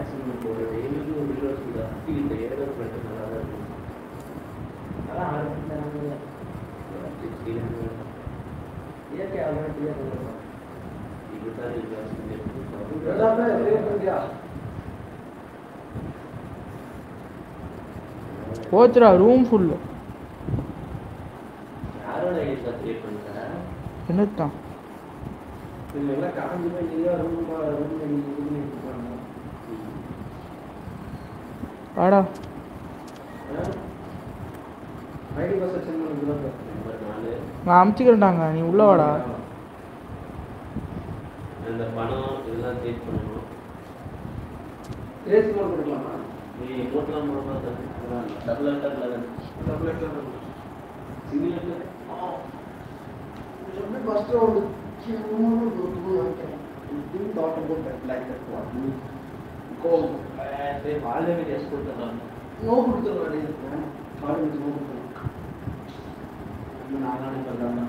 Maximum ஒரு டெய்லிக்கு ஒரு kilo Sudha இந்த ஏழு பண்ணிட்டு நல்லா தான் இருக்கும் அதான் ஆறு மணி தராங்க இயற்கை ஆல்ரெடி இப்படித்தான் எல்லாமே கிரியேட் பண்ணியா போச்சுடா ரூம் ஃபுல்லு யாரோட ஐடியா கிரியேட் பண்ணிட்டா என்னத்தான் இவங்க எல்லாம் காஞ்சி போய் நீங்க ரூம் ரூம் பண்ணி இருப்பாங்க வாடா ஐடி பாஸ் சென்ட் பண்ணுங்க நம்பர் நாலு நான் அமுச்சிக்கிறேன்டாங்க நீ உள்ள வாடா அந்த பணம் இதெல்லாம் கிரியேட் பண்ணணும் கிரேஸ் மோட் கொடுக்கலாமா நீ நோட்லாம் மூலமாக தான் டபுள் லெட்டரில் தான் double letter single letter first round You thought about that like that what? Go. Already test கொடுத்துட்றாங்க No கொடுத்துருவாடி காலேஜ் நோ கொடுத்துருவாங்க நாளானே பண்ணலாம்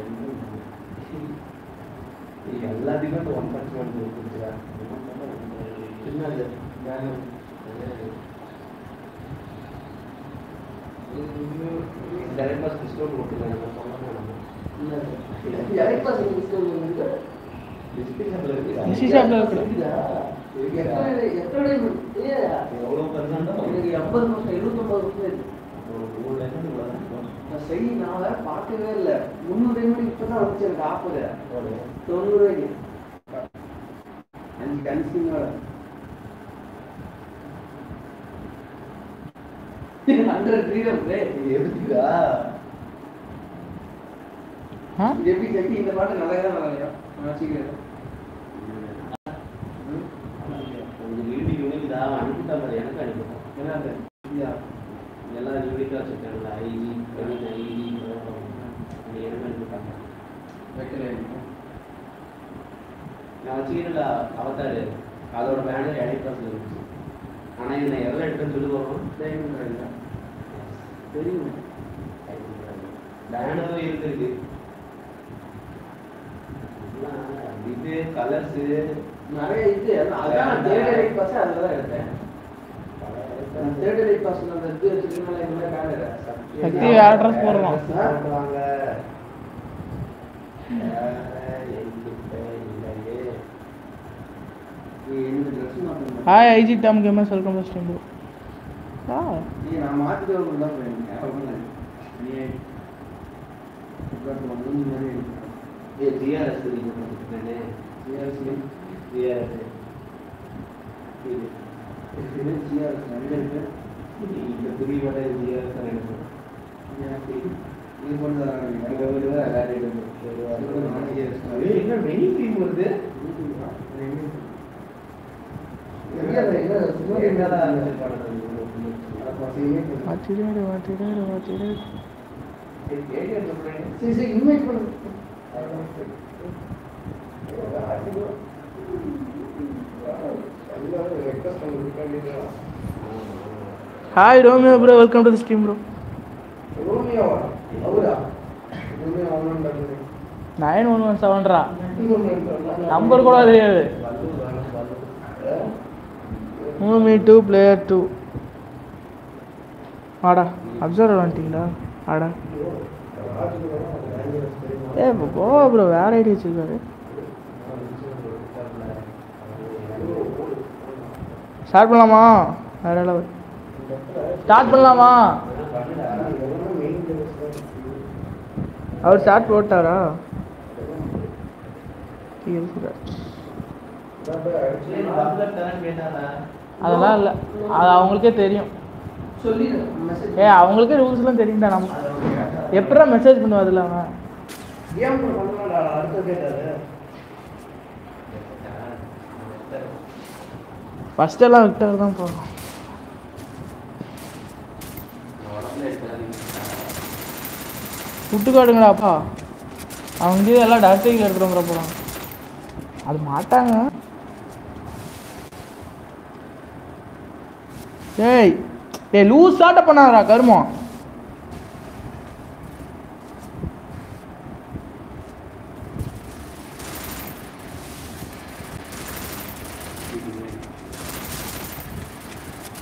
எல்லாத்துக்கும் இந்த ஒன் பர்சன்ட் ஒன் கொடுத்துருக்கா என்னது வேலை டைரக்ட் பாஸ் டிஸ்கவுண்ட் கொடுத்துருக்காங்க சொல்லணும் என்னது யாரை பாஸ் டிஸ்கவுண்ட் வந்து டிஸ்கிரிப்ஷனில் இருக்கு Easy shop ல இருக்கு. எத்தனை எத்தனை ஏ எவ்வளோ பர்சன்டோ எனக்கு எண்பது நிமிஷம் எழுபத்தொம்பது நிமிஷம் இருக்கு ஒரு மூணு லட்சம் இவ்வளோ நான் சரி நான் வேற பார்க்கவே இல்லை முந்நூறு எம்எல் இப்போ தான் வந்துச்சு எனக்கு ஆஃபரு தொண்ணூறு ரூபாய்க்கு அஞ்சு கன்சிங்கோட ஹண்ட்ரட் ஃப்ரீடம் எதுக்குதா ஆ எப்படி கட்டி இந்த பாட்டு நல்லா தான் நல்லா வச்சுக்கிறேன் உங்களுக்கு யூனிட் யூனிட் தான் அனுப்பிட்டா மாதிரி எனக்கு அனுப்பிட்டோம் என்ன அது இந்தியா எல்லா யூனிட்டாக வச்சுருக்காங்க ஐடி கவின் ஐடி அது எனக்கு அனுப்பிட்டாங்க வைக்கல நான் வச்சுக்கிறேன்ல அவதாரு அதோட பேனர் எடை பாஸில் இருந்துச்சு ஆனால் இதை நான் எதில் எடுத்துன்னு சொல்லி போகிறோம் தெரியும் பேனரும் இருக்கு இது கலர்ஸு நிறைய இது அதான் தேர்ட் ரைட் பாஸ் அதில் தான் எடுத்தேன் தேர்ட் ரைட் பாஸ் அந்த இது வச்சுருக்கனால இந்த மாதிரி பேனர் சக்தி address போடலாம். போடுவாங்க இந்த ட்ரெஸ் மாற்றணும் hi IG Tom gamers welcome to stream bro ஆ நீ நான் மாற்றிட்டு வரணும் தான் போயிருந்தேன் அவ்வளோ நீ இப்போ மூணு மாதிரி ஏ ஜிஆர்எஸ் கொடுத்துருக்கேனே ஜிஆர்சி ஜிஆர்எஸ் இது ஜிஆர்எஸ் நிறைய இருக்கு இந்த புதிய வடை ஜிஆர்எஸ் எனக்கு எனக்கு இது பண்ணி தராங்க அங்கே ஒரு வேறு என்ன மெனி க்ரீம் வருது என்னடா மாத்திடாரு மாத்திடாரு மாத்திடாரு சரி சரி இன்வைட் பண்ணு hi Romeo bro welcome to stream bro ரோமியோவா அவரா ரோமியோ அவனு நைன் ஒன் ஒன் செவன்ரா நம்பர் கூட தெரியாது மூமி டூ பிளேயர் டூ ஆடா அப்சர்வர் வந்துட்டீங்களா ஆடா ஏ போ ப்ரோ வேற ஐடி வச்சிருக்காரு ஸ்டார்ட் பண்ணலாமா வேற லெவல் ஸ்டார்ட் பண்ணலாமா அவர் ஸ்டார்ட் போட்டாரா இருக்கிறார் அதெல்லாம் இல்லை அது அவங்களுக்கே தெரியும் சொல்லிடு மெசேஜ் ஏ அவங்களுக்கே ரூல்ஸ்லாம் தெரியும்டா நம்ம எப்படா மெசேஜ் பண்ணுவா அதில் அவன் கேம் பண்ணலாம்டா அடுத்து கேட்டாரு ஃபர்ஸ்ட் எல்லாம் விக்டர் தான் போகிறோம் விட்டு காட்டுங்கடாப்பா அவங்க எல்லாம் டாக்டரில் எடுத்துகிட்டு வந்துட போகிறாங்க அது மாட்டாங்க ஏய் ஏய் லூஸ் சாட்ட பண்ணாதடா கருமம்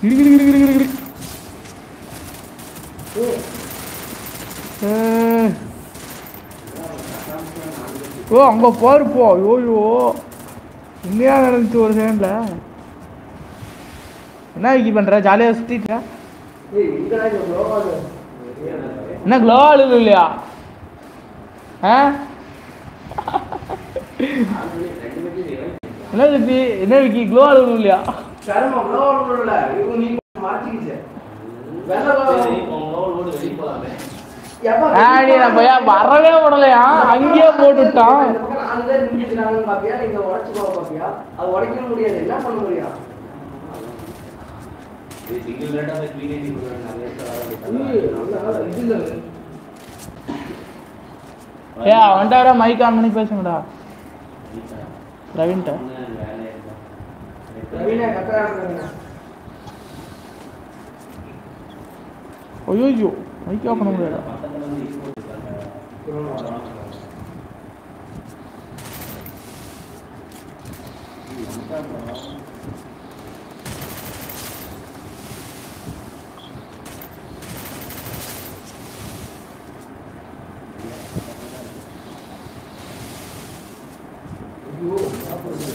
இரு இரு இரு இரு இரு ஏய், ஏய். ஓ அங்கே பாருப்போ ஐயோயோ என்னையா நடந்துச்சு ஒரு செகண்ட்ல என்ன விக்கி பண்ற ஜாலியாக சுற்றிட்டியா ஏய், எங்கடா இந்த ப்ரோவால் என்ன க்ளோ ஆளுது இல்லையா ஆ என்ன விக்கி என்ன விக்கி க்ளோ ஆளுது இல்லையா கருமம் ப்ரோவால் இல்ல இவங்க நீ மாட்டிக்கிச்சு வெள்ளை சரி, ப்ரோவால் உங்க ஓடு வெளியே போலாமே எப்ப ஆடி நான் பையா வரவே விடலையா அங்கேயே போட்டுட்டான் இந்த பக்கம் நாலு பேர் நின்னுக்கிறாங்க பாப்பியா நீங்க உடைச்சு போக பாப்பியா அது உடைக்கவே முடியாது என்ன பண்ண முடியும் இது single rate ஆ போய் clean ஆக்கி கொடுக்குறாங்க. நிறைய செலவு ஏய், நல்லா இது இல்ல ஏ அவன்கிட்ட மைக் ஆன் பண்ணி பேசுங்கடா ரவின்ட்ட ஒண்ணு வேலை இல்லை. ரவீனா கரெக்டா இருக்காங்க ஐயோ மைக் ஆஃப் பண்ண முடியாதா பக்கத்துல வந்து இது போட்டுருக்காங்க. இது வந்துட்டாங்க. ஐயோ சாப்பிடுறது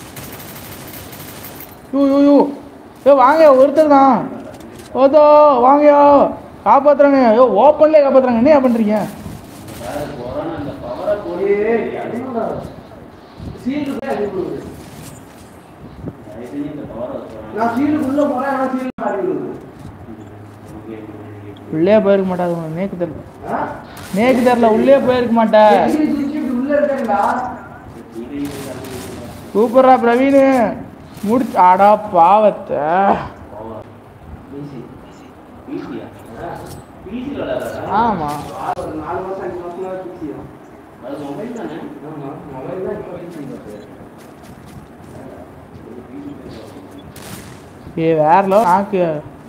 யூ யூ யூ ஏ வாங்க ஒருத்தர் தான் ஓதோ வாங்கயா காப்பாத்துறாங்க ஐயோ ஓப்பன்லேயே காப்பாத்துறாங்க என்ன பண்றீங்க வேற கொரோனா இந்த பவரை போட்டு ஏய், என்னடா? சீல் போய் அடி விழுகுது. தயவு செஞ்சு இந்த பவரை வச்சுக்கிறாங்க. நான் சீலுக்குள்ள போறேன் ஆனா சீல் அடி விழுகுது. Okay, okay. உள்ளே போயிருக்க மாட்டாது உனக்கு நேக்கு தெரியல ஆ? நேக்கு தெரியல உள்ளே போயிருக்க மாட்டேன் எகிரி குதிச்சு இப்படி உள்ள இருக்கேன்டா. இது இது அது சூப்பரா பிரவீன் முடிச்சு ஆடா பாவத்தை பவர் Easy. ஈஸியா ஆ. ஈஸி விளையாடுறா ஆமா ஆறு, ஒரு நாலு மாசம் அஞ்சு மாசமா easy தான். அது மொபைல் தானே ஆமா, mobile தான் இப்ப easy பாத்து. ஏ வேற லெவல் நாக்கு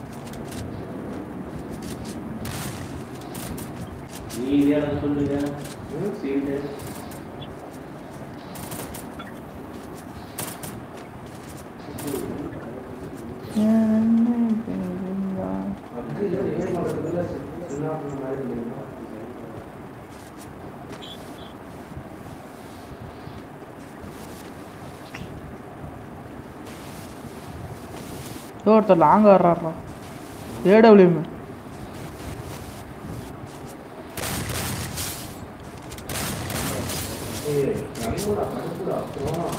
நீ இதே சொல்லுங்க சீட்டு அப்படி இல்லை, game ஆடுறதுக்குள்ள சின்ன பிள்ளை மாதிரி இல்லைங்களா? ஏதோ ஒருத்தர் லாங்க வர்றாரா ஏடபிள்யூஎம் ஏய், கருப்புடா, கருப்புடா, போடா.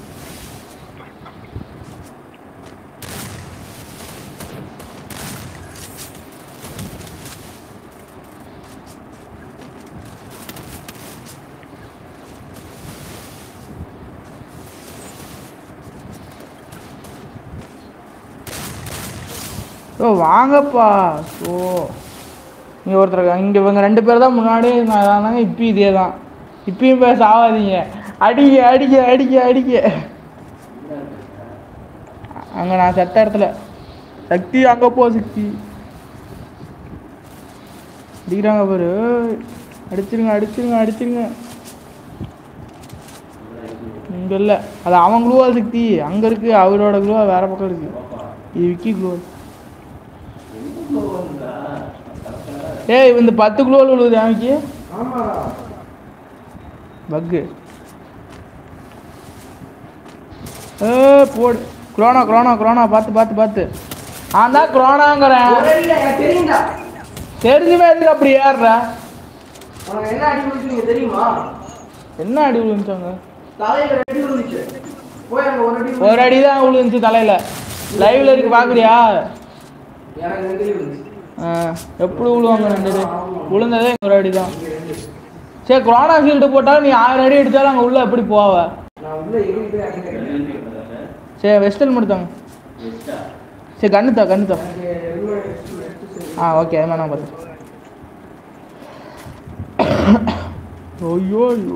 ஓ வாங்கப்பா ஓ இங்கே ஒருத்தர் இங்கே இவங்க ரெண்டு பேர் தான் முன்னாடி நான் தாங்க இப்பயும் இதே தான் இப்பயும் பேச ஆகாதீங்க அடிக்க அடிக்க அடிக்க அடிக்க அங்கே நான் செத்த இடத்துல சக்தி அங்கே போ சக்தி அடிக்கிறாங்க பாரு ஏய், அடிச்சிருங்க அடிச்சிருங்க அடிச்சிருங்க இங்கே இல்லை அது அவன் குழுவா சக்தி அங்கே இருக்கு அவரோட குழுவா வேற பக்கம் இருக்கு இது விக்கி குழுவா ஏய் இந்த பத்து குழுவில் விழுவுது அவனுக்கு ஆமாடா. பக்கு ஏ போடு குரோனா குரோனா குரோனா பார்த்து பார்த்து பார்த்து நான் தான் குரோனாங்கிறேன் ஒரு அடிடா, எனக்கு தெரியும்டா. தெரிஞ்சுமே எதுக்கு அப்படி ஏறுற உனக்கு என்ன அடி விழுந்துச்சு தெரியுமா என்ன அடி விழுந்துச்சாங்க தலையில அடி விழுந்துச்சு போய் அங்க ஒரு அடி விழுந்துச்சு. ஒரு அடி தான் விழுந்துச்சு தலையில லைவ்ல இருக்கு பாக்குறியா எனக்கு ரெண்டு அடி விழுந்துச்சு ஆ, எப்படி விழுவாங்க ரெண்டு அடி விழுந்ததே ஒரு அடி தான் இங்க ரெண்டு. சரி குரோனா ஷீல்டு போட்டாலும் நீ ஆயிரம் அடி அடிச்சாலும் அங்கே உள்ள எப்படி போவ நான் உள்ள ஏறி போய் அடிக்கிறேன் சரி வெஸ்டல் மட்டும் சரி கண்ணு தா கண்ணு தா எனக்கு எவ்வளோ எடுத்து எடுத்து சரி. ஆ ஓகே அது நான் பார்த்து ஐயோ ஐயோ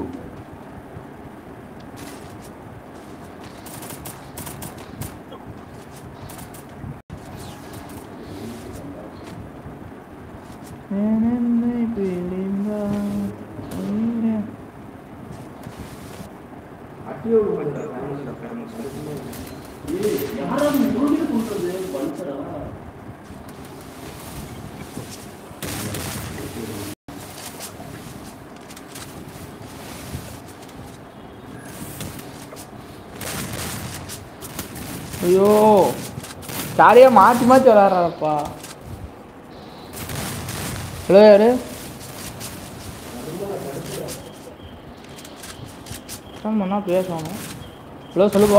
என்னை பிரிந்தால் உயிரே- அட்டியோடு பண்ணுறேன் ஃபேமஸ் ஃபேமஸ் யாராவது முடிவு கொடுத்தது பல்சர் ஐயோ ஜாலியா மாற்றி மாற்றி விளாட்றாப்பா ஹலோ யாரு ஃபோன் பண்ணா பேசணும் ஹலோ சொல்லுப்பா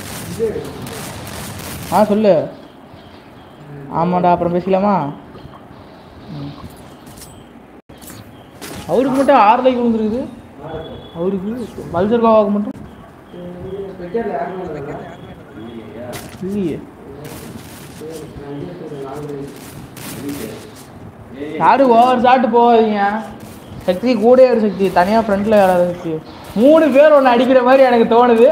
ஆ சொல்லு ஆமாடா அப்புறம் பேசிக்கலாமா ம். அவருக்கு மட்டும் ஆறு லைக் விழுந்துருக்குது அவருக்கு பல்சர் பாபாவுக்கு மட்டும் ட்விட்டர்ல யாருமே இல்லையா? இல்லையே சரி, நான் இங்கே சொல்றேன், நாலு யாரு ஓவர் சாட்டு போகாதீங்க சக்தி கூட ஒரு சக்தி தனியாக ஃப்ரண்ட்டில் யாராவது சக்தி மூணு பேர் ஒன்று அடிக்கிற மாதிரி எனக்கு தோணுது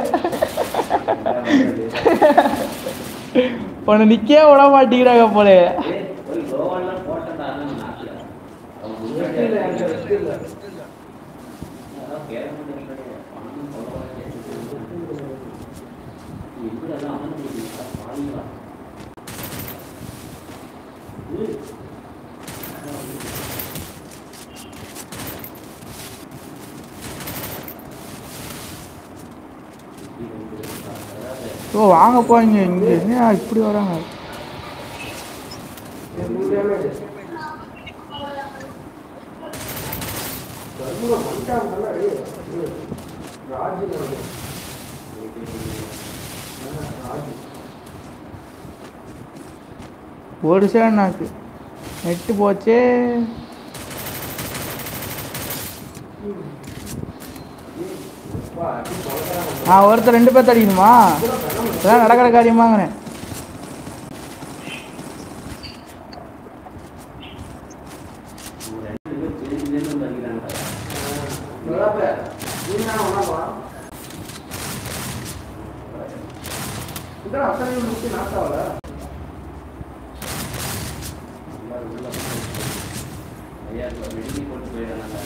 ஒன்று நிற்கவே விட மாட்டேங்கிறாங்க போல ஒரு கோவாலாம் போட்டேன்டா ஆனால் நாட்டில் அவங்க வெற்றி இல்லை, அங்க வெற்றி இல்லை. அதான் பேர மாட்டேங்கிறாங்க பணம் சொல்ல எப்படி எல்லாம் அமர்ந்து முடியுங்களா பாருங்களா ஓ வாங்க போங்க இங்கே என்ன இப்படி வராங்க என் full damage. கர்ம பண்ணிட்டான் நல்லா, ஏய், ஏய், ராஜு நான். ஆ, ராஜு. ஒரு சேர் நாக்கு நெட்டு போச்சே அப்பா, அடி பழகுறான். நான் ஒருத்தர் ரெண்டு பேர்த்த அடிக்கணுமா இதெல்லாம் நடக்கிற காரியமாங்கண்ணே ரெண்டு பேர் தெரிஞ்சுலேருந்து வந்துக்கிறாங்க நல்லா பேர். நீ என்ன வேணாமா? இதெல்லாம் அத்தனை முடிச்சு நாட்டாவல எல்லாரும் உள்ள ஐயா இப்போ வெடி போட்டு போயிடறாங்க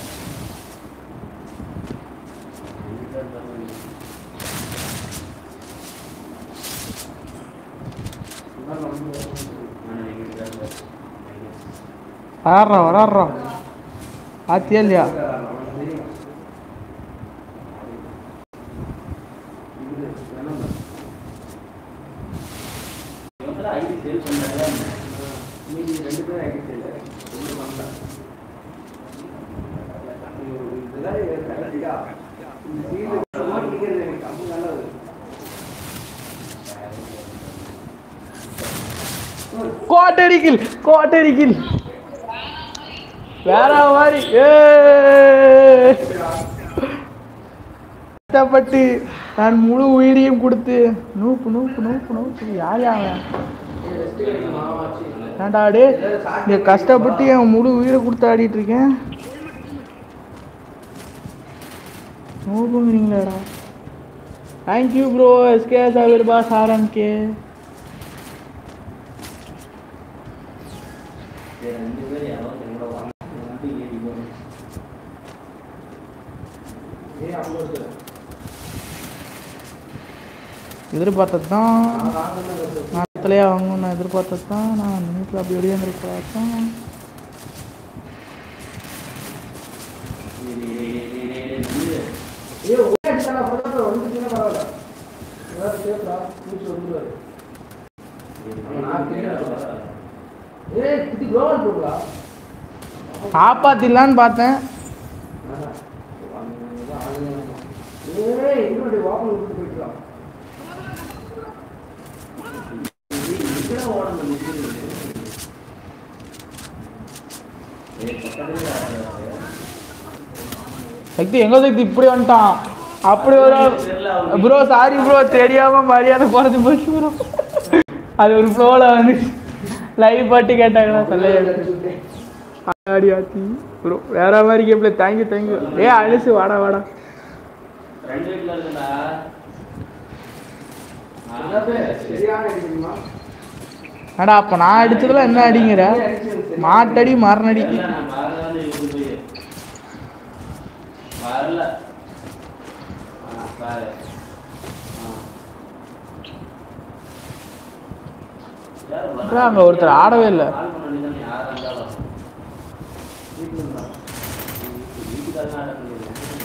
வராடுறா வராடுறா ஆத்தியா இல்லையா ஐடி சேல் பண்ணுறாங்க மீதி ரெண்டு பேரும் ஆகிட்டு இல்லை ஒன்று பண்ணலாம் இதெல்லாம் கரெக்டா இந்த சீல் மாட்டிக்கிறது எனக்கு ரொம்ப நல்லது கோட்டடிக்கில் கோட்டடிக்கில் வேற மாதிரி ஏ கஷ்டப்பட்டு நான் முழு உயிரையும் கொடுத்து நூப்பு நூப்பு நூப்பு நூப்பு யார் யார் ஏன்டா டே இங்க கஷ்டப்பட்டு என் முழு உயிரை கொடுத்து ஆடிட்டு இருக்கேன் நூப்புங்கிறீங்களாடா thank you bro SK Xavier boss RMK ரெண்டு பேர் யாரோ எங்களோட வாங்க வந்து ஏறி போகணும் ஏன் அவ்வளோ எதிர்பார்த்தது தான் நான் வாங்கினது நேரத்துலேயே அவங்க நான் எதிர்பார்த்தது தான் நான் அந்த வீட்டில் அப்படி வெளியே வந்துருக்கா ஏ ஒரே அடிச்சானா பரவாயில்ல வந்துச்சுன்னா பரவாயில்ல ஏதாவது கேட்கலாம் மூச்சு வந்துருவாரு ஏய் இது குளோபல் போடுவா காப்பாத்திடலான்னு பார்த்தேன் ஏய் இன்னொரு வாப்பல் விட்டு போயிட்டுலாம் சக்தி எங்க சக்தி இப்படி வந்துட்டான் அப்படி ஒரு ப்ரோ சாரி ப்ரோ தெரியாம மரியாதை குறைஞ்சி போச்சு ப்ரோ அது ஒரு ஃப்ளோவில் வந்து லைவ் பாட்டு கேட்டாங்களா சொல்ல ஆடி ஆத்தி ப்ரோ வேற மாதிரி கேப்ல தேங்க்யூ தேங்க்யூ ஏ அழிச்சு வாடா வாடா ரெண்டு வீட்டில் இருக்குடா சரியான அடிக்குமா ஏடா அப்ப நான் அடிச்சதுல என்ன அடிங்கிற மாட்டடி மரணடி இல்ல, நான் வரலான்னு இருக்கு போய். வரல ஆ, பாரு ஆ. அப்புறம் அங்க ஒருத்தர் ஆடவே இல்ல. கால் பண்ண வேண்டியதானே, யாரா இருந்தாலும். வீட்டுல இருந்தா. வீட்டுக்காரங்க ஆட வேண்டியது.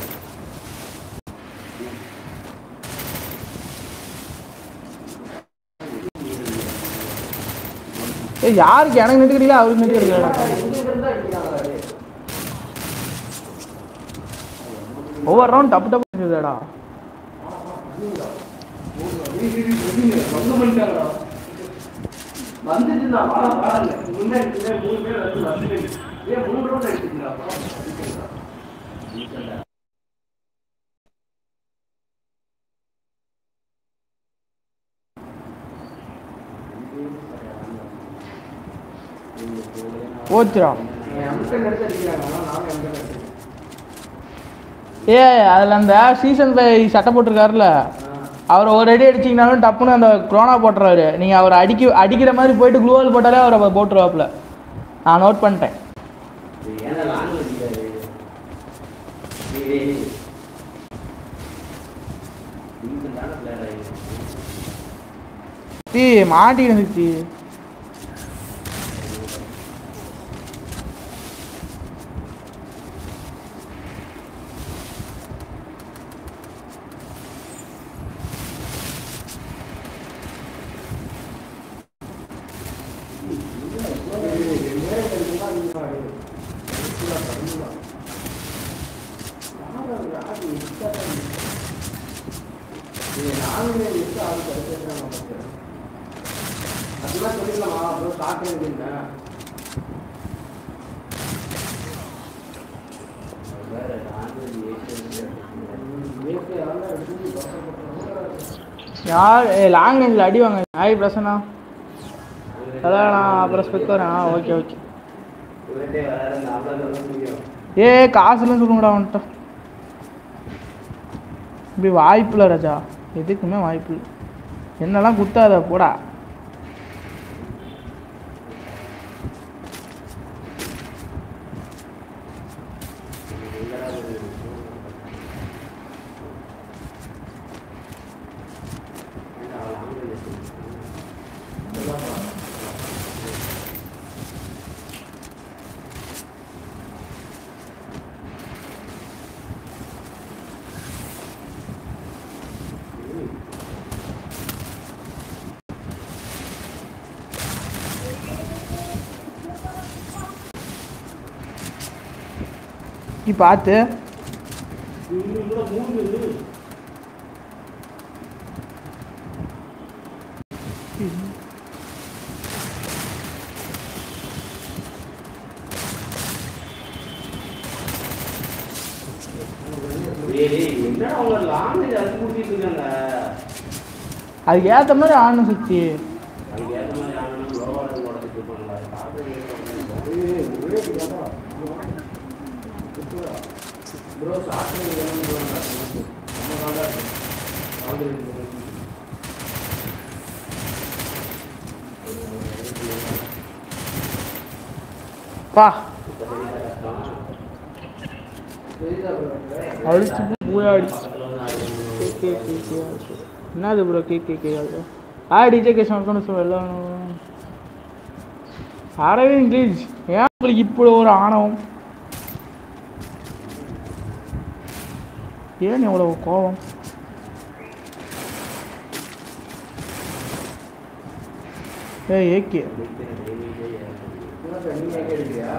ஏய் யாருக்கு எனக்கு நெட்டு கிடைக்கல அவருக்கு நெட்டு கிடைக்கல இங்க இருந்தா அடிக்கிறாங்களா டேய்? ஒவ்வொரு ரவுண்ட் டப்பு டப்பு இருக்குதுடா வந்துட்டு நான் வாழ வாழல முன்னாடி பின்னாடி மூணு பேர் வந்து வந்துட்டு ஏன் மூணு ரவுண்ட் அடிச்சிருக்கா டீசெண்டா. போச்சுடா எம்டன் எடுத்து அடிக்கிறாங்க ஆனா நானும் எம்டன் அடிக்கிறேன் ஏ அதில் அந்த சீசன் ஃபைவ் சட்டை போட்டிருக்காருல அவர் ஒரு அடி அடிச்சிங்கனாலும் டப்புன்னு அந்த குரோனா போட்டுறாரு நீங்கள் அவர் அடிக்க அடிக்கிற மாதிரி போயிட்டு குளோவல் போட்டாலே அவரை போட்டுருவாப்புல நான் நோட் பண்ணிட்டேன் இது ஏன்னா லாங் அடிக்கிறாரு? டேய், டேய், டேய். டீசெண்டான player ஆ இவன். தீ மாட்டிக்கிடுச்சு தீ அதெல்லாம் சொல்லிடலாமா அப்புறம் ஸ்டார்ட் பண்ணிருந்தேன் அவர் வேற லாங் அடி ஏசியன் யார் ஏ லாங் ரேஞ்சில் அடி வாங்க ஹாய் பிரசனா அதான் நான் அப்புறம் ஸ்பெக் வரேன் ஆ ஓகே ஓகே இவர்கிட்ட வராத நாமளா சொல்ல முடியும் ஏ காசுலாம் சொல்லுங்கடா வந்துட்டா இப்படி வாய்ப்பு இல்லை ராஜா எதுக்குமே வாய்ப்பு இல்லை என்னெல்லாம் குத்தாத போடா நீ பார்த்து என்னடா அவங்க லாங்குவேஜ் அது கூட்டிட்டு இருக்காங்க அதுக்கு ஏற்ற மாதிரி ஆடணும் சுற்றி அதுக்கு ஏற்ற மாதிரி ஆகணும் லோவாக உடச்சிட்டு இருப்பாங்களா ப்ரோ ஸ்டார்ட் பா அடிச்சு பூயாடி கே கே கே என்னது ப்ரோ கே கே கே ஆ டிஜே கே சொன்ன சொல்ல ஆடவே இங்கிலீஷ் ஏன் உங்களுக்கு இப்படி ஒரு ஆணவம் ஏன் இவ்வளவு கோபம் ஏ ஏகே நீங்க கேட்குறியா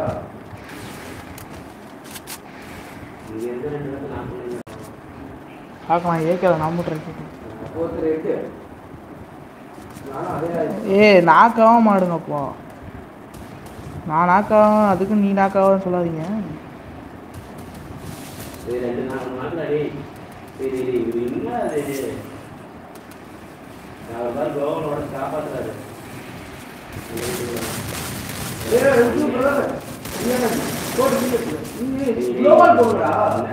இங்க இருந்து ரெண்டு இடத்துல நான் பண்ணுங்க பார்க்கலாம் ஏகே நம்ம ட்ரை ஒருத்தர் எட்டு நானும் அதே ஆயிடுச்சு ஏ நாக்காவும் மாடுங்கப்பா நான் நாக்காவும் அதுக்கு நீ நாக்காவும் சொல்லாதீங்க சரி ரெண்டு நாலு நாட்கள் அடி சரி சரி இது என்ன அது அவர் தான் கோவலோட காப்பாத்துறாரு குளோபல் போடுறா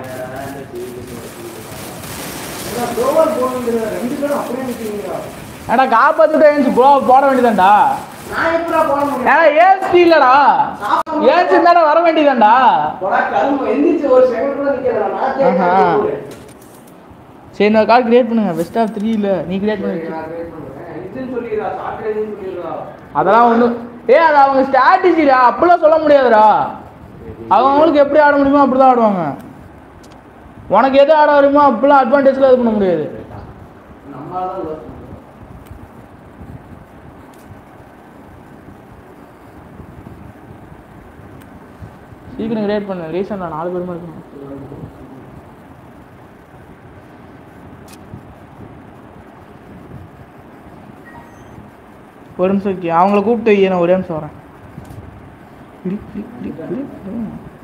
குளோபல் போடுங்கிற ரெண்டு பேரும் அப்படியே நிற்கிறீங்களா ஏடா காப்பாத்துட்டு ஏஞ்சி ப்ரோ போட வேண்டியதாண்டா நான் எப்படா போட முடியும் ஏடா ஏசி இல்லடா ஏசி இருந்தாடா வர வேண்டியதாண்டா போடா கரும்பு எந்திரிச்சு ஒரு செகண்ட் கூட நிக்கிறேன் நான் ஆஹா. தேய்க்கிறேன் சரி இன்னொரு கால் கிரியேட் பண்ணுங்க பெஸ்ட் ஆஃப் த்ரீ இல்ல நீ கிரியேட் பண்ணி நான் create பண்றேன். இது இதுன்னு சொல்லிடுறா ஷார்ட் ரேஞ்சுன்னு சொல்லிடுறா அதெல்லாம் ஒன்றும் ஏ அது அவங்க ஸ்ட்ராட்டஜிடா அப்படிலாம் சொல்ல முடியாதுடா அவங்களுக்கு எப்படி ஆட முடியுமோ அப்படி தான் ஆடுவாங்க உனக்கு எது ஆட வருமோ அப்படிலாம் அட்வான்டேஜ்லாம் இது பண்ண முடியாது நம்மளால தான் யோசனை சீக்கிரம் கிரியேட் பண்ணு ரீசெண்டாக நாலு பேருமே இருக்கணும் ஒரு நிமிஷம் இருக்கி அவங்கள கூப்பிட்டு வை, நான் ஒரே நிமிஷம் வரேன் இடி, இடி, இடி, இடி, இடி.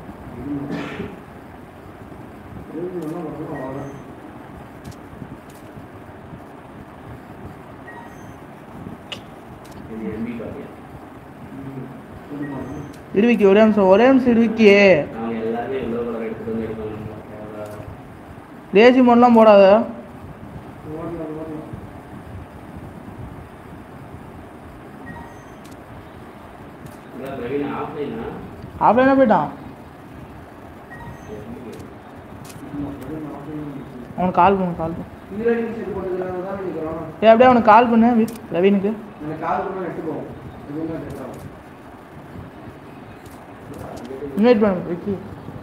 இது எம்பி பாத்தியா இடுவிக்கி ஒரே நிமிஷம் ஒரே நிமிஷம் இடுவிக்கி நாங்க எல்லாருமே எல்லோ கலர் எடுத்துட்டு வந்து எடுக்கணும் லேசி மோட்லாம் போடாத பிரவீன் ஆஃப்லைனா ஆஃப்லைனாக போயிட்டான் அவனுக்கு கால் பண்ணு கால் பண்ணு ஹீரோயின் செட் போட்டதுனால தான் இன்னைக்கு வரணும் ஏ அப்படியே அவனுக்கு கால் பண்ணு வி- ரவீனுக்கு எனக்கு கால் பண்ணா நெட்டு போகும் எதுவுமே நெட் ஆகும் இன்வைட் பண்ணு விக்கி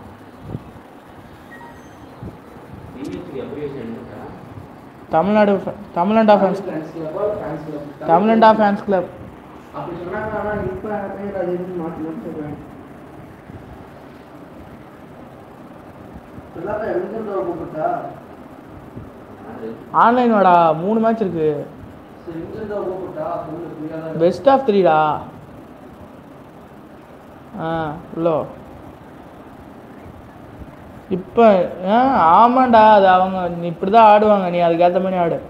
டிவிஎஸ்க்கு அப்ரிவேஷன் என்னக்கா தமிழ்நாடு fa- தமிழ்நாடா fans fans club fans club தமிழ்நாடா ஃபேன்ஸ் கிளப் அப்படி சொன்னாங்க ஆனா இப்ப பேர் அது எதுவும் மாத்தி மாத்தி சொல்றேன் சொல்லாத எங்க கூப்பிட்டா அது ஆன்லைன் வாடா மூணு மேட்ச் இருக்கு சரி எங்க கூப்பிட்டா சொல்லு ஃப்ரீயா தான் பெஸ்ட் ஆஃப் த்ரீடா ஆ உள்ளோ இப்போ ஆ ஆமாண்டா அது அவங்க நீ இப்படி தான் ஆடுவாங்க நீ அதுக்கேற்ற மாதிரி ஆடு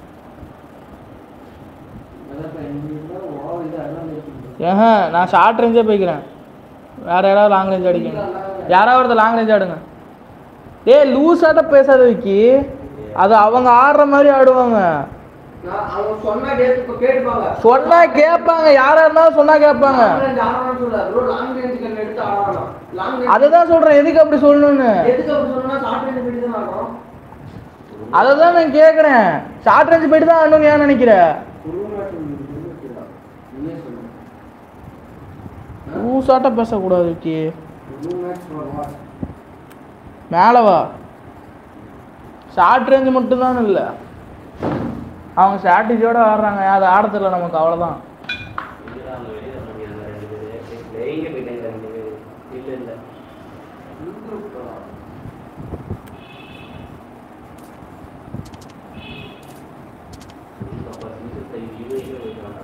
அதான் இப்ப எங்க ஓ இது அதெல்லாம் இருக்கு ஏஹ நான் ஷார்ட் ரேஞ்சே போய்க்கிறேன் வேற யாராவது லாங் ரேஞ்ச் அடிக்கங்க யாராவது ஒருத்தர் லாங் ரேஞ்ச் ஆடுங்க ஏய் லூஸாட்ட பேசாத விக்கி அது அவங்க ஆடுற மாதிரி ஆடுவாங்க நான் அவங்க சொன்னா கேட்டு இப்ப கேட்டுப்பாங்க சொன்னா கேட்பாங்க யாரா இருந்தாலும் சொன்னா கேட்பாங்க லாங் ரேஞ்ச் ஆடணும்னு சொல்றாரு ப்ரோ லாங் ரேஞ்ச் கன் எடுத்து ஆடலாம் லாங் ரேஞ்ச் அதுதான் சொல்றேன் எதுக்கு அப்படி சொல்லணும்னு எதுக்கு அப்படி சொன்னா ஷார்ட் ரேஞ்ச் போயிட்டு தான் ஆடும் அதை தான் நான் கேட்குறேன் ஷார்ட் ரேஞ்ச் போயிட்டு தான் ஆடணும்னு ஏன் நினைக்கிற குரு மேட்ச் நீயே சொல்லு லூஸாட்ட பேசக்கூடாது விக்கி குரு மேட்ச் வருவா மேலே வா ஷார்ட் ரேஞ்ச் மட்டும்தான் இல்லை அவங்க ஸ்ட்ராட்டஜியோட ஆடுறாங்க அது ஆட தெரியல நமக்கு அவ்வளோதான் இல்ல அவங்க வெளியில போனாங்க ரெண்டு பேரு வெளியே போயிட்டாங்க ரெண்டு பேரு இல்ல இல்ல அப்ப சீசன் யூஏக்கு போயிட்டாங்க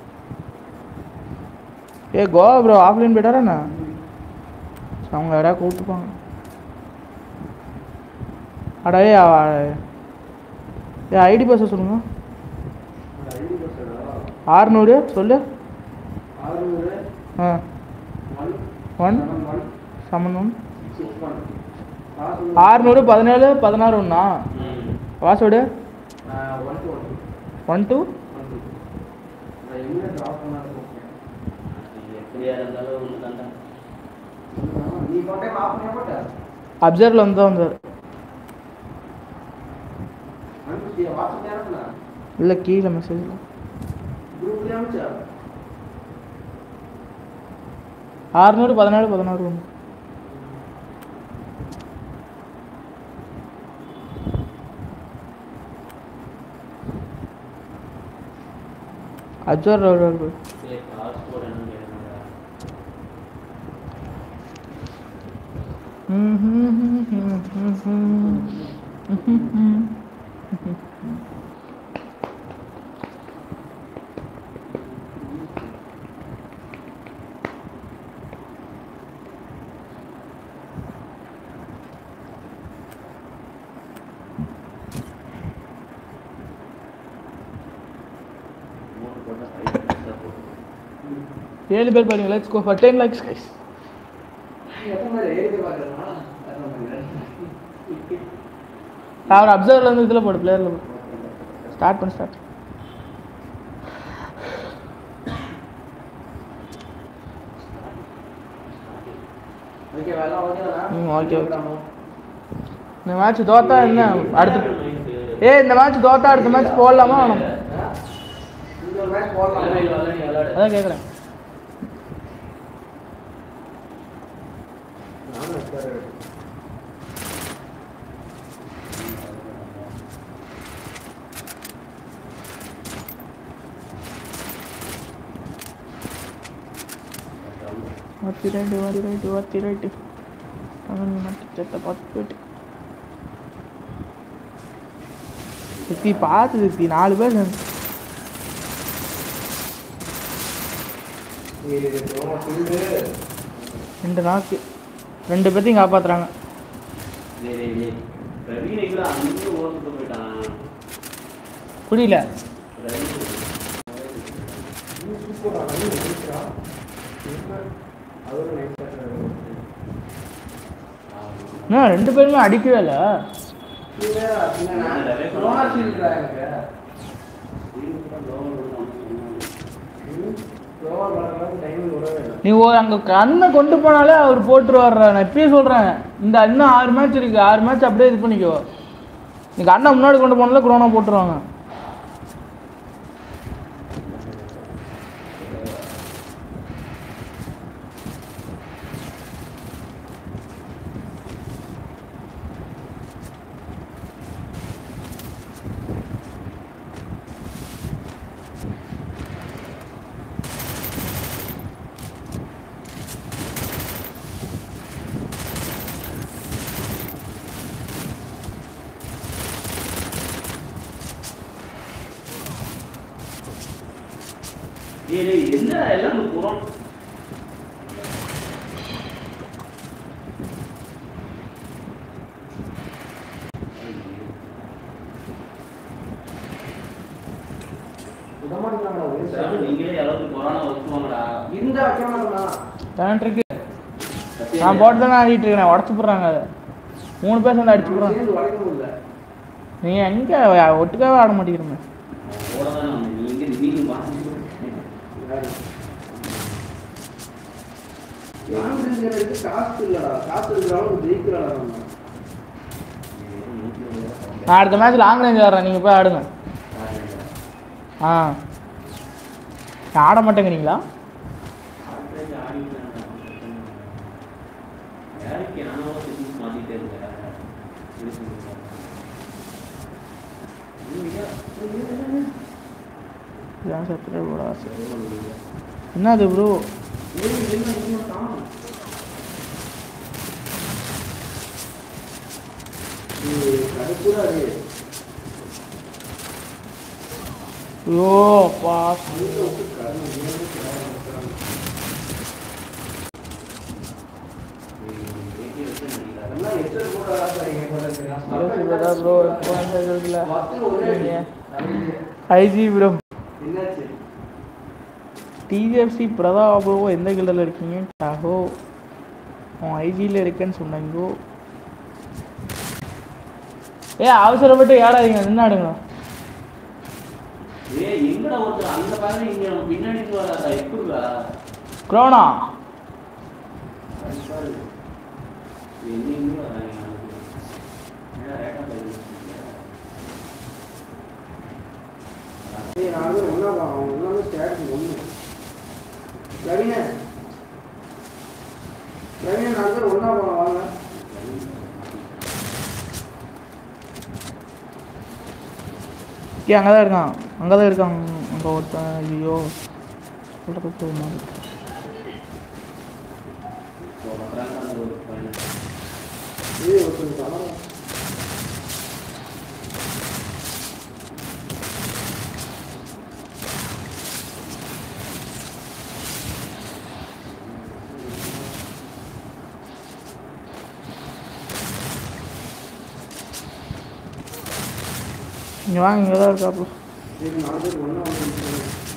ஏ கோவா ப்ரோ ஆஃப்லைன் போயிட்டாரா என்ன அவங்க யாராவது கூப்பிட்டுப்பாங்க அடா ஏ அவ- ஏ ஐடி பாஸ் சொல்லுங்க ஐடி பஸ்ஸடா ஆறுநூறு சொல்லு ஆறுநூறு ஆ one one seven one seven one six one pass ஆறுநூறு பதினேழு பதினாறு ஒன்றா password one two one one two one two நான் எங்கே ட்ராப் பண்ணாலும் ஓகே எப்படியா இருந்தாலும் ஒன்று தாண்டா நீ போட்டே ஆஃப் பண்ண போட்ட அப்சர்வில் வந்து தான் வந்தார் அனுப்பிச்சியா வாட்ஸ்அப் அனுப்புனா இல்லை கீழே மெசேஜில் குரூப்ல அனுப்பிச்சா ஆறுநூறு பதினாலு பதினாறு ஒன்று அஜர் இல்லை காசு போடணும்னு கேட்டாங்க மூணு போட்டால் ஃபைவ் மினிட்ஸ் போட்டு ஏழு பேர் பாருங்க let's go for ten likes guys எத்தனை மாதிரி எழுதி பார்க்குறேன்னா எத்தனை மாதிரி அவர் அப்சர்வ்ல இருந்து இதில் போடு பிளேயரில் போடு ஸ்டார்ட் பண்ணு ஸ்டார்ட் ஓகே எல்லாம் ஓகே ம், okay, okay. இந்த மேட்ச் தோத்தா என்ன அடுத்து ஏய் இந்த மேட்ச் தோத்தா அடுத்த மேட்ச் போடலாமா வேணாமா இந்த இன்னொரு மேட்ச் போடலாம் இளமையில் வரல நீ விளையாடு அதான் கேட்குறேன் நானும் extra ஒத்தி ரெண்டு ஒத்தி ரெண்டு ஒத்தி ரெண்டு அவன் மட்டும் செத்த பார்த்து போயிட்டு சித்தி பார்த்து சித்தி நாலு பேர் சேர்ந்து இது ரொம்ப சில்லு. ரெண்டு நாக்கு ரெண்டு பேர்த்தையும் காப்பாத்துறாங்க டேய், டேய், டேய். பிரவீன் எங்கடா அங்கே ஓரத்துக்கு போயிட்டான் புரியல பிரவீன் இன்னும் சூப்பரா, நல்ல nice-ஆ. என்ன? அவரும் nice-ஆ இருக்காரு. இன்னும் ரெண்டு பேருமே அடிக்கவே இல்லை நீ வேற, பின்ன நான் ரோனா shield-டா எனக்கு. ம், ரோனா வளர்க்கறதுக்கு timing விடவே இல்லை. நீ ஓ அங்கே கண்ணை கொண்டு போனாலே அவர் போட்டுருவார்றா நான் இப்பயே சொல்கிறேன் இந்த இன்னும் ஆறு மேட்ச் இருக்கு ஆறு மேட்ச் அப்படியே இது பண்ணிக்கோ நீ கண்ணை முன்னாடி கொண்டு போனாலே குரோனா போட்டுருவாங்க டேய், டேய், என்ன எல்லாம் புறம் விட மாட்டேங்கிறாங்கடா, ஒரே சார், second. நீங்களே யாராவது கொரோனா வச்சுவாங்கடா இருந்தா வைக்க மாட்டேனா? டேலண்ட் இருக்கு நான் போட்டு தானே ஆடிட்டு இருக்கேன் உடச்சு போடுறாங்க அதை மூணு பேர் சேர்ந்து அடிச்சு நம்ம போடுறாங்க சேர்ந்து உடைக்க முடியல. நீ எங்கே ஒட்டுக்காவே ஆட மாட்டேங்கிறமே ஓடதான் நீங்க நீங்க வாங்க யாரு? யாருங்கிறதுக்கு காசு இல்லடா காசு இருக்கிறவங்க ஜெயிக்கிறாடா நம்ம நான் அடுத்த மேட்ச் லாங் ரேஞ்ச் ஆடுறேன் நீங்கள் போய் ஆடுங்க ஆ நான் ஆட மாட்டேங்கிறீங்களா யாருக்கு நானும் செட்டிங்ஸ் மாத்திட்டே இருக்கேன் இதான் சத்துற ப்ரோ என்னது ப்ரோ கடுப்புடாது ஐயோ அப்பா எல்லாம் எச்சல் போடாதா சார் எங்க ப்ரோ இப்போ அந்த இருக்குல்ல ஒரே ஐஜி ப்ரோ என்னாச்சு டிஜிஎஃப்சி பிரதாப் ப்ரோ எந்த கில்டில் இருக்கீங்க டாஹோ உன் ஐஜியில் இருக்கேன்னு சொன்னாங்கோ ஏ அவசரப்பட்டு ஏடாதீங்க நின்னாடுங்க ஏய் எங்கடா ஒருத்தர் அந்த பாருங்க இங்க நம்ம பின்னாடி இருந்து வராதா எப்படிடா குரோனா எங்க எங்க வராங்க ஏன்னா ரேட்டா போயிருக்கு ஏய் நான் வந்து ஒன்றா அவன் எல்லாமே ஸ்டார்டிங் ஒன்று கவின கவின நான் வந்து ஒன்றா போகலாம் வாங்க ஏ அங்கே தான் இருக்கான் அங்கே தான் இருக்கான் அங்கே ஒருத்தன் ஐயோ சொல்கிறது போதுமா இப்போ வர்றாங்க அந்த ஒரு பையன் ஏய் ஒருத்தர் சமரம் இங்கே வாங்க இங்கே தான் இருக்கா ப்ரோ சரி நாலு பேர் ஒன்றா வந்து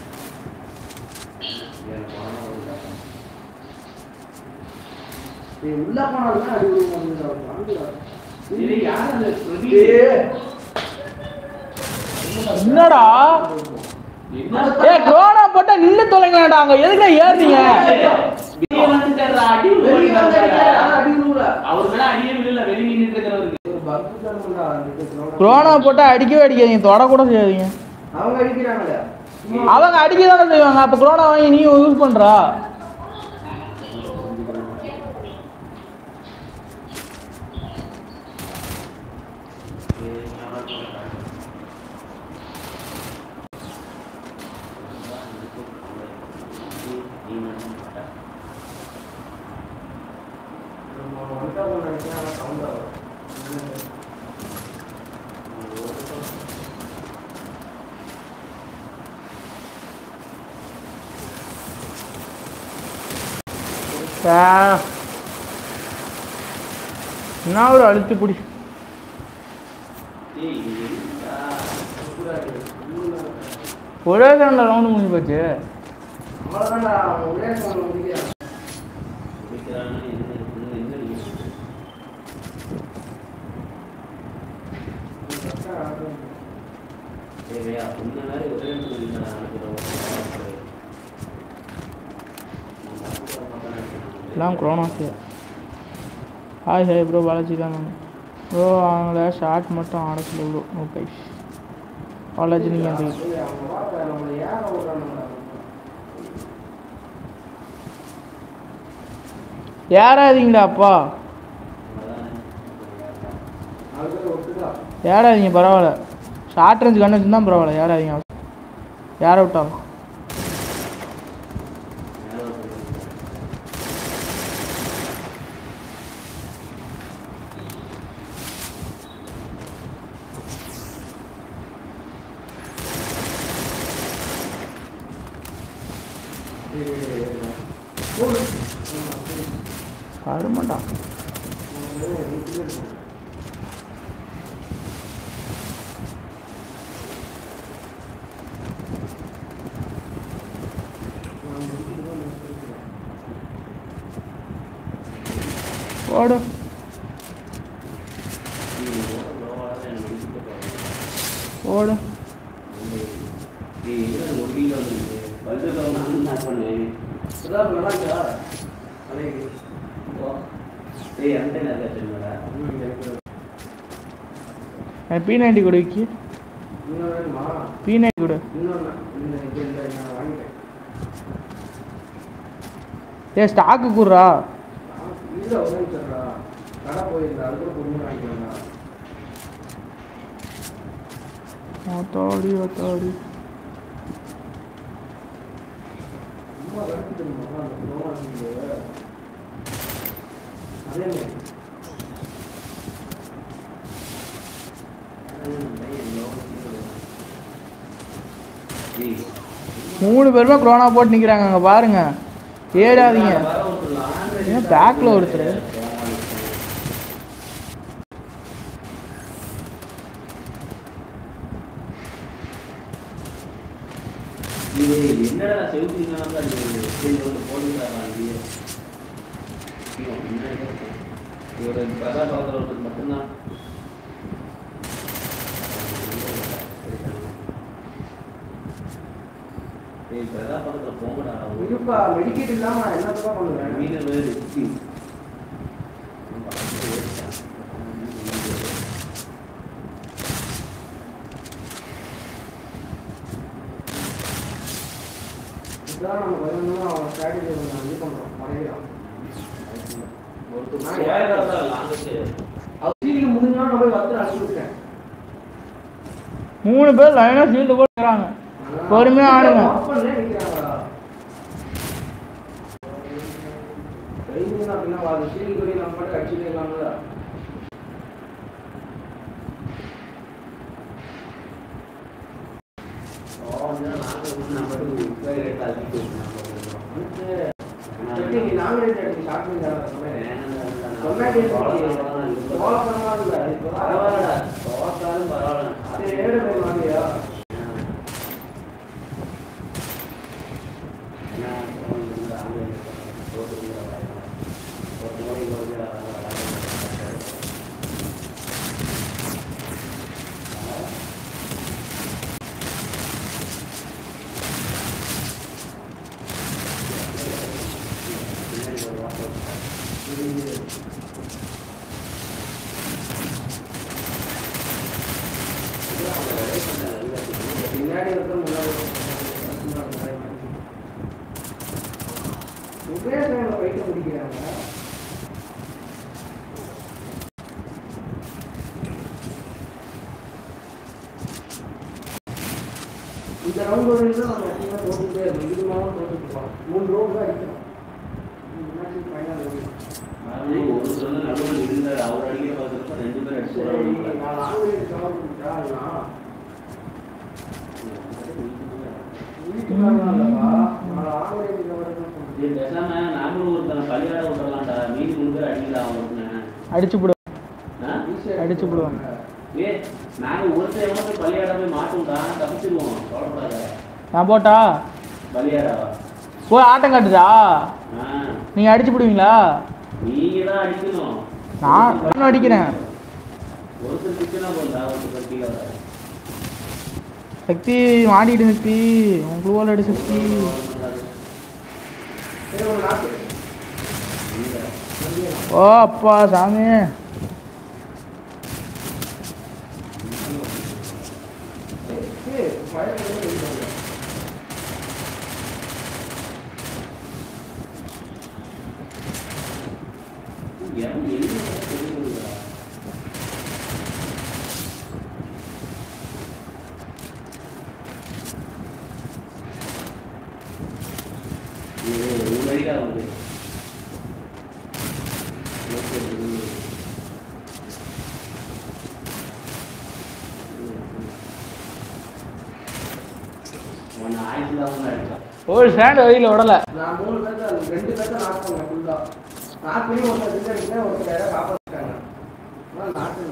எனக்கு கொரோனா வருதா? நீ உள்ள போனாலும் அடி விட மாட்டேங்கிறா ஏய், யார் அந்த பிரதீப்? ஏய் என்னடா என்ன ஏ குரோனா போட்டா நின்று தொலைங்கடா அங்கே எதுக்கு ஏறுறீங்க வெளியே வந்துட்டாருடா, அடி வெளிய வந்து விழுந்தாரு. அடி விழுல அவர் மேல அடியே விழல வெளியே நின்றுட்டு இருக்கிறவருக்கு ஒரு பக்கு தரணும்டா அந்த corona. குரோனா போட்டா அடிக்கவே அடிக்காதீங்க தொட கூட செய்யாதீங்க அவங்க அடிக்கிறாங்களே அவங்க அடிக்க தானே செய்வாங்க அப்போ கொரோனா வாங்கி நீ யூஸ் பண்ணுறா நம்ம வந்துட்டா போன நினைச்சா சவுண்ட் ஆகும் என்ன ஒரு அழுத்தி பிடி ஒரே கண்ட ரவுண்டு முடிஞ்சு போச்சு அவ்வளோதான்டா அவன் ஒரே சவுண்ட் முடிக்கிறான் தேவையா இந்த மாதிரி ஒரே இடத்துல எல்லாம் குரோனாஸு ஹாய் ஹாய் ப்ரோ பாலாஜி தான் நான் ப்ரோ அவங்கள ஷார்ட் மட்டும் ஆட சொல்லு ப்ரோ நோ கைஸ் பாலாஜி நீங்கள் அந்த சொல்லி அவங்க வாப்பா நம்மளை யாரை விடுறானுங்களா ஏறாதீங்களா அப்பா நாலு பேர் ஒட்டுக்கா ஏறாதீங்க பரவாயில்ல ஷார்ட் ரேஞ்ச் கண்ணு வச்சுருந்தா பரவாயில்ல ஏறாதீங்க ஏற விட்டாங்க வரமாட்டான் ஓடு ஓடு சுதாப் நல்லா இருக்கா அலைக்கு பி நைன்டி கொடு விக்கி இன்னொரு வேணுமா பி நைன்டி கொடு இன்னொன்று இந்த இது இல்லை நான் வாங்கிட்டேன் ஏ ஸ்டாக்கு கூடுறா இல்லை ஒரு நிமிஷம்டா கடை போயிருந்தா அது கூட பொண்ணு வாங்கிக்கலாம்டா ஓத்தாடி ஓத்தாடி சும்மா கடுப்பு தெரியுமா அந்த ப்ரோமா அதே மாதிரி மூணு பேருமே கொரோனா போட்டு நிற்கிறாங்க அங்கே பாருங்க ஏடாதீங்க ஏன் பேக்கில் ஒருத்தர் இது என்னடா செவுத்தீங்கன்னா போட்டுக்கிறாங்க இவரு பிரதா பார்க்குறவங்களுக்கு மட்டும்தான் ஏய் பிரதா பக்கத்தில் போங்கடா இருப்பா மெடிக்கேட் இல்லாம நான் என்னத்தான் பண்ணுவேன் மீன் வேறு இதுதான் நம்ம வேணும்னா அவன் ஸ்ட்ராட்டஜி கொஞ்சம் இது பண்ணுறோம் மறைகிறான் அவர் சீக்கிரம் முடிஞ்சா நான் போய் வத்து அனுப்பி விட்டேன் மூணு பேர் லைனாக சீல்டு போட்டுக்கிறாங்க பொறுமையா ஆடுங்க. ஆஃப் பண்ணே நிற்கிறாங்களா ட்ரைனிங் அப்படின்னா அது சீல் கொடி நம்ம மட்டும் அடிச்சுட்டு இருக்கலாம்ல சரி, நீ நாங்களே அடிச்சு ஸ்டார்ட் பண்ணி தரேன் சொன்னேன் சொன்னாடி கோல பண்ணலாம் இல்லை அது ஏழு பேர் மாதிரியா பின்னாடி வந்து முன்னாடி பேசுறவங்க ஃபைட்டை பிடிக்கிறாங்க இந்த ரவுண்ட் ஒரு நிமிஷம் நம்ம எப்பயுமே தோத்துட்டே இருக்கோம் இது மாதிரி தோத்துட்டு மூணு ரவுண்ட் தான் அடிக்கணும் ஃபைனல் மறுபடியும் ஒரு சொல்ல நடுவில் இருந்தார் அவர் அடிக்கிற பார்த்துருப்பா ரெண்டு பேரும் சரி அடிச்சு நான் ஆங்கிலேய கவர் பண்ணிட்டா வீட்டுக்காரங்க இல்லப்பா நான் ஆங்கிலேய கவர் தான் இது பேசாம நாமளும் ஒருத்தனை பள்ளியாட விட்டுறலாம்டா மீதி மூணு பேர் அடிக்கலாம் அவனுக்கு அடிச்சு போடு ஆ? அடிச்சு போடுவாங்க. ஏ நாங்க ஒருத்தர் எவ்வளோ போய் பள்ளியாட போய் மாட்டோம்டா தப்பிச்சிருவோம் கவலைப்படாத நான் போட்டா பள்ளியாடாவா போய் ஆட்டம் காட்டுதா ஆ நீங்க அடிச்சு போடுவீங்களா நீங்க தான் அடிக்கணும் நான் நானும் அடிக்கிறேன் ஒருத்தர் திட்டினா போதுடா ஒருத்தர் கீழே வர சக்தி மாட்டிட்டு சக்தி உன் குழுவால் அடி சக்தி சரி ஒரு நாக்கு ஓ அப்பா சாமி சரி ஃபயர் பண்ணி வைப்பாங்க ஒரு ஸ்டாண்ட் வழியில் விடல நான் மூணு பேர்த்த அந்த ரெண்டு பேர்த்த நாக் பண்ணேன் ஃபுல்லா நாக் பண்ணி ஒருத்தர் ரிசல்ட் அடிக்கிறேன் ஒருத்தர் யாராவது காப்பாற்றிட்டாங்க ஆனால் நாக்கு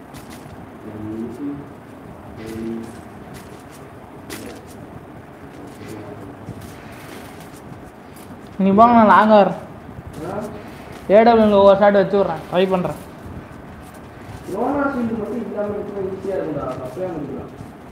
நீ போங்க நான் லாங்க வரேன் ஏடபிள்யூ ஒவ்வொரு ஷாட் வச்சு விட்றேன் ட்ரை பண்ணுறேன் லோனா சீல்டு மட்டும் இல்லாமல் இருக்கணும் ஈஸியாக இருக்கும்டா அப்படியே முடிக்கலாம்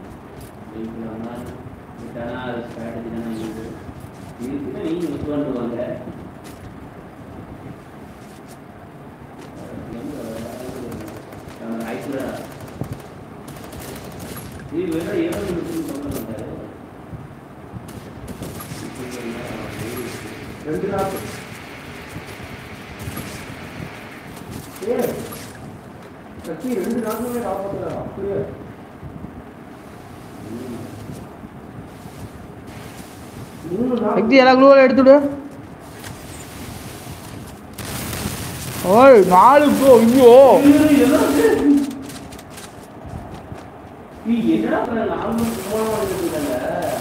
ரெண்டு நாக்கு ஏ சக்தி ரெண்டு நாக்குமே காப்பாற்றுறாரு அப்படியே மூணு நாக்கு சக்தி எல்லா குழுவால் எடுத்துடு ஓய் நாலு ப்ரோ ஐயோ நீ என்னடா பண்ண நாலு மணி சும்மாவா இருக்காங்க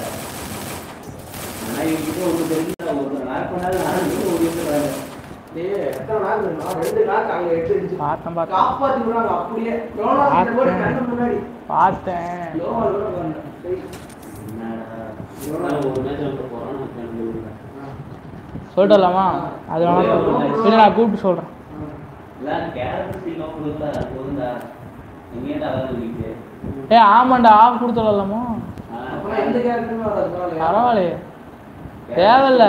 ஆனா இவங்க ஒரு தெரிஞ்சா ஒரு நாள் பண்ணாலும் நாலு மணி ஒரு இருக்கிறாங்க டேய், எத்தனை நாக்கு தெரியுமா? ரெண்டு நாக்கு அங்க எட்டு இருந்துச்சு. பார்த்தேன் பார்த்தேன் காப்பாத்தி விடுறாங்க அப்படியே லோனா சீல்டு போட்டு கண்ணு முன்னாடி பார்த்தேன் லோனா லோனா பண்ண. சரி. என்னடா ஒரு மேட்ச் வந்து போறோம் எனக்கு விடுங்க. சொல்லிட்டலாமா அது வேணா இல்லை நான் கூப்பிட்டு சொல்கிறேன் இல்ல கேரக்டர் சீக்கிரம் கொடுக்கல போதுண்டா எங்கேடா அதான் சொல்லிட்டு ஏ ஆமாண்டா ஆஃப் கொடுத்துடலாமா அப்புறம் எந்த கேரக்டருமே வராது பரவாயில்லையா? பரவாயில்லையே தேவையில்ல